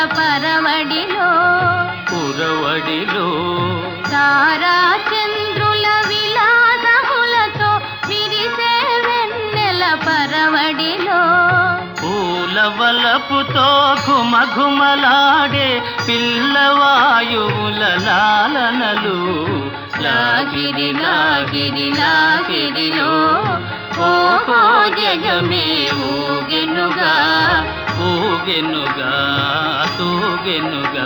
పరవడిలో పురవడిలో తారా చంద్రుల విలాసములతో విరిసే వెన్నెల పరవడిలో పూల వలపుతో ఘుమఘుమలాడే పిల్లవాయువుల లాలనలు లాగిరి లాగిరి లాగిరిలో ఓహో జగమే ఊగెనుగా ఊగెనుగా తూగెనుగా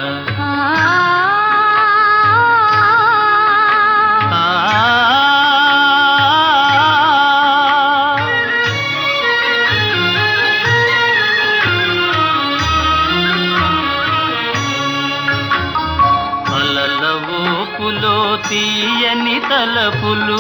అలల ఊపులో తీయని తలపులు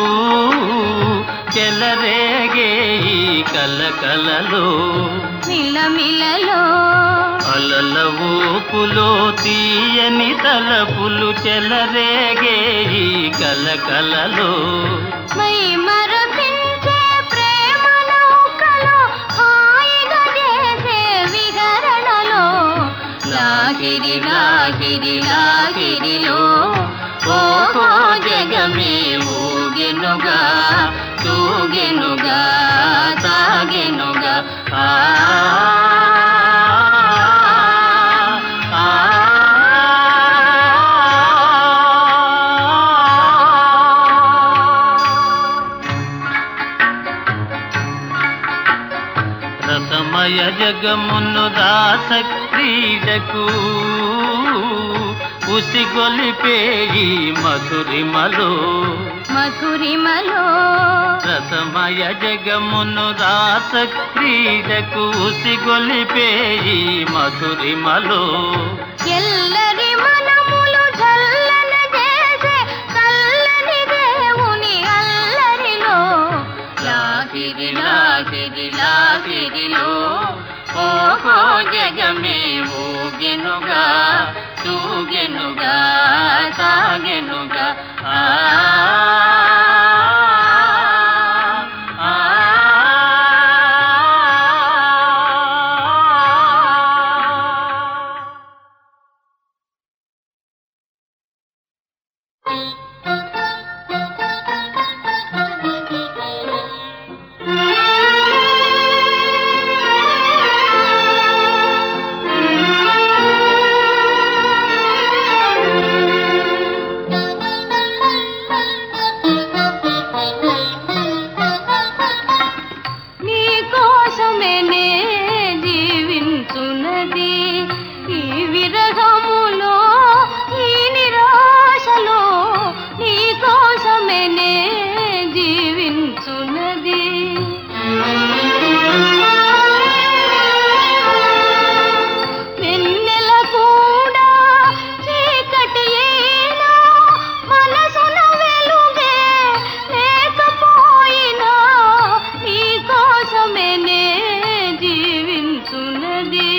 చెలరేగే ఈ కలకలలో మిలమిలలో అలల ఊపులో తీయని తలపులు చెలరేగే ఈ కలకలలో మై మరపించే ప్రేమ నౌకలో హాయిగా చేసే విహరణలో లాగిరి లాగిరి లాగిరిలో ఓహో జగమే ఊగెనుగా తూగెనుగా తాగెనుగా ఆ ఆ, రసమయ జగమును దాస క్రీడకు ఉసిగొలిపే ఈ మధురిమలో మధురిమలో రసమయ జగమును రాస క్రీడకు ఉసిగొలిపే ఈ మధురిమలో ఎల్లరి మనములు చల్లన చేసే చల్లని దేవుని అల్లరిలో లాగిరి లాగిరి లాగిరిలో ఓహో జగమే ఊగెనుగా తూగెనుగా సాగెనుగా ఆ ఆ, నీ కోసమే నే జీవించున్నది ఈ విరహములో ఈ నిరాశలో నీ కోసమే నే జీవించున్నది వెన్నెల కూడా చీకటి అయినా మనసున వెలుగే లేకపోయినా నీ కోసమే నే జీవించున్నది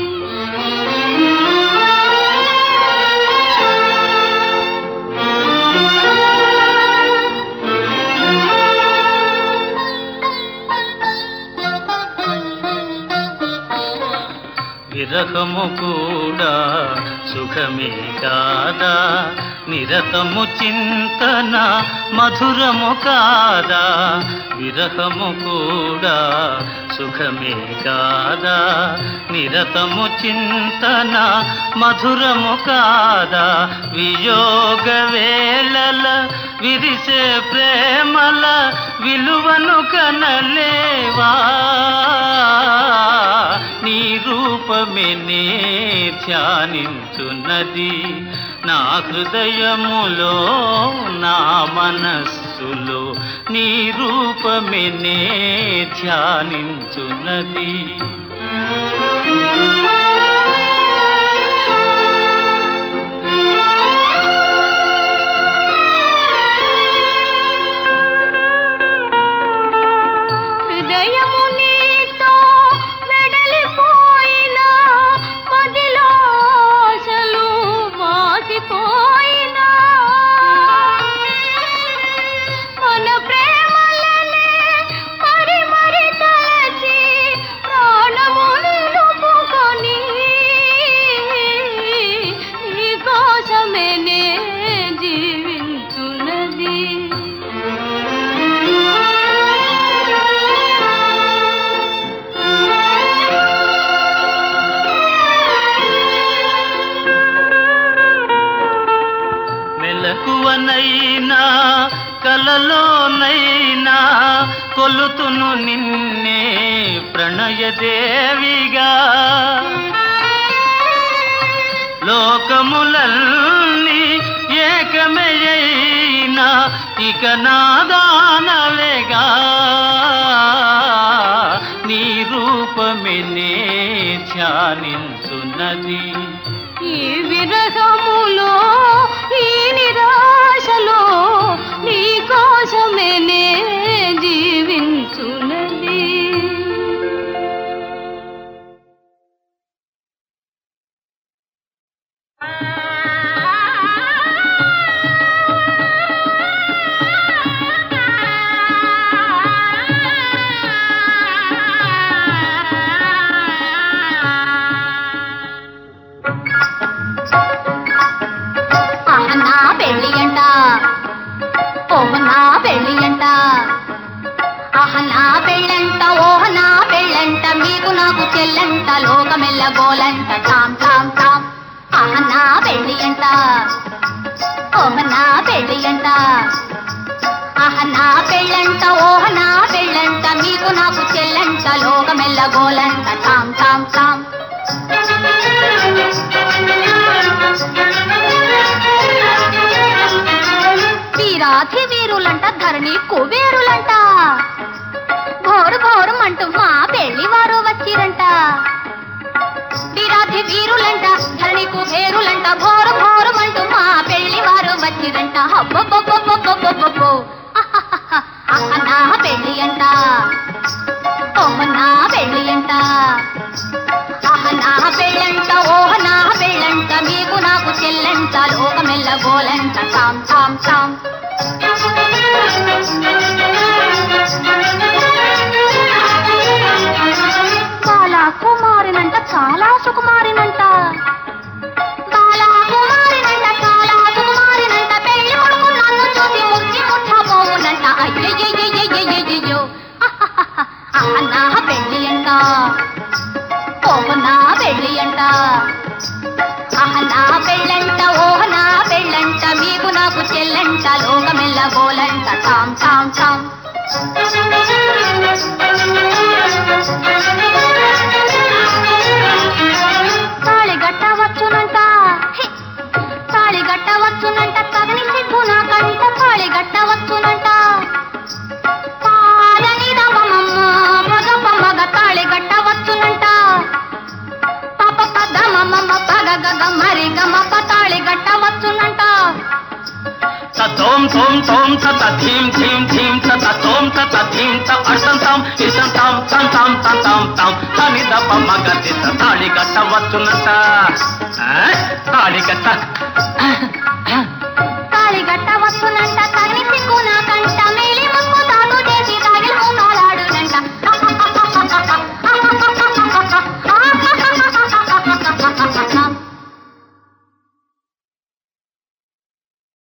విరహము కూడా సుఖమే కాదా నిరతము చింతన మధురము కాదా విరహము కూడా సుఖమే కాదా నిరతము చింతన మధురము కాదా వియోగ వేళల విరిసే ప్రేమల విలువను కనలేవా నీ రూపమే నే ధ్యానించున్నది నా హృదయములో నా మనస్సులో నీ రూపమే నే ధ్యానించున్నది హృదయము నీతో వెడలిపోయినా మదిలో ఆశలు వాసిపోయినా మన ప్రేమలనే మరి మరి తలచి ప్రాణము నిలుపుకొని కలలోనైనా కొలుతును నిన్నే ప్రణయదేవిగా లోకములన్నీ ఏకమయ్యినా ఇక నాదానవేగా నీ రూపమే నే ధ్యానించున్నది ఈ విరహములో ఈ నిరాశలో నీ కోసమే నే జీవించున్నది ఆహ నా పెళ్ళి అంట ఓహ నా పెళ్ళి అంట ఆహ నా పెళ్ళంట ఓహ నా పెళ్ళంట మీకు నాకు చెల్లంట లోకమెల్ల గోలంట తాం తాం తాం ఆహ నా పెళ్ళి అంట ఓహ నా పెళ్ళి అంట ఆహ నా పెళ్ళంట ఓహ నా పెళ్ళంట మీకు నాకు చెల్లంట లోకమెల్ల గోలంట తాం తాం తాం వీరాధి వీరులంట ధరణి కుబేరులంట ఘోరు ఘోరం అంటూ మా పెళ్లి వారు వచ్చిరంట వీరాధి వీరులంట ధరణి కుబేరులంట ఘోరు ఘోరం అంటూ మా పెళ్లి వారు వచ్చిరంట హబ్బబ్బబ్బబ్బబ్బబ్బబ్బో. అహహహ. అహ నా పెళ్లి అంట ఓహ నా పెళ్లి అంట ఆహ నా పెళ్ళంట ఓహ నా పెళ్ళంట మీకు నాకు చెల్లంట లోకమెల్ల గోలంట తాం తాం తాం బాలా కుమారినంట చాలా సుకుమారినంట బాలా కుమారినంట చాలా సుకుమారినంట పెళ్లి కొడుకు నన్ను చూసి ముచ్చి ముట్టబోవునంట అయ్యయ్యయ్యయ్యయ్యయ్యో ఆహ నా పెళ్లి అంట ఓహ నా పెళ్ళి అంట ఆహ నా పెళ్ళంట ఓహ నా పెళ్ళంట మీకు నాకు చెల్లంట లోకమెల్ల గోలంట తాం తాం తాం తాళి గట్టవచ్చునంట హి! తాళి గట్టవచ్చునంట తగని సిగ్గు నాకంట తాళి గట్టవచ్చునంట పాదని రమమమ్మ మగ మగ తాళి గట్టవచ్చునంట పాప పద మమ్మ పగ గగ మరి గమ తాళి గట్టవచ్చునంట తోం తోం తోం తత ధీం ధీం ధీం తత తోం తత ధీం త అర్థం తాం ఇసం తాం తం తాం తం తాం తాం తని దప్ప మగ తిత తాళి కట్టవచ్చునట ఆ? తాళి కట్ట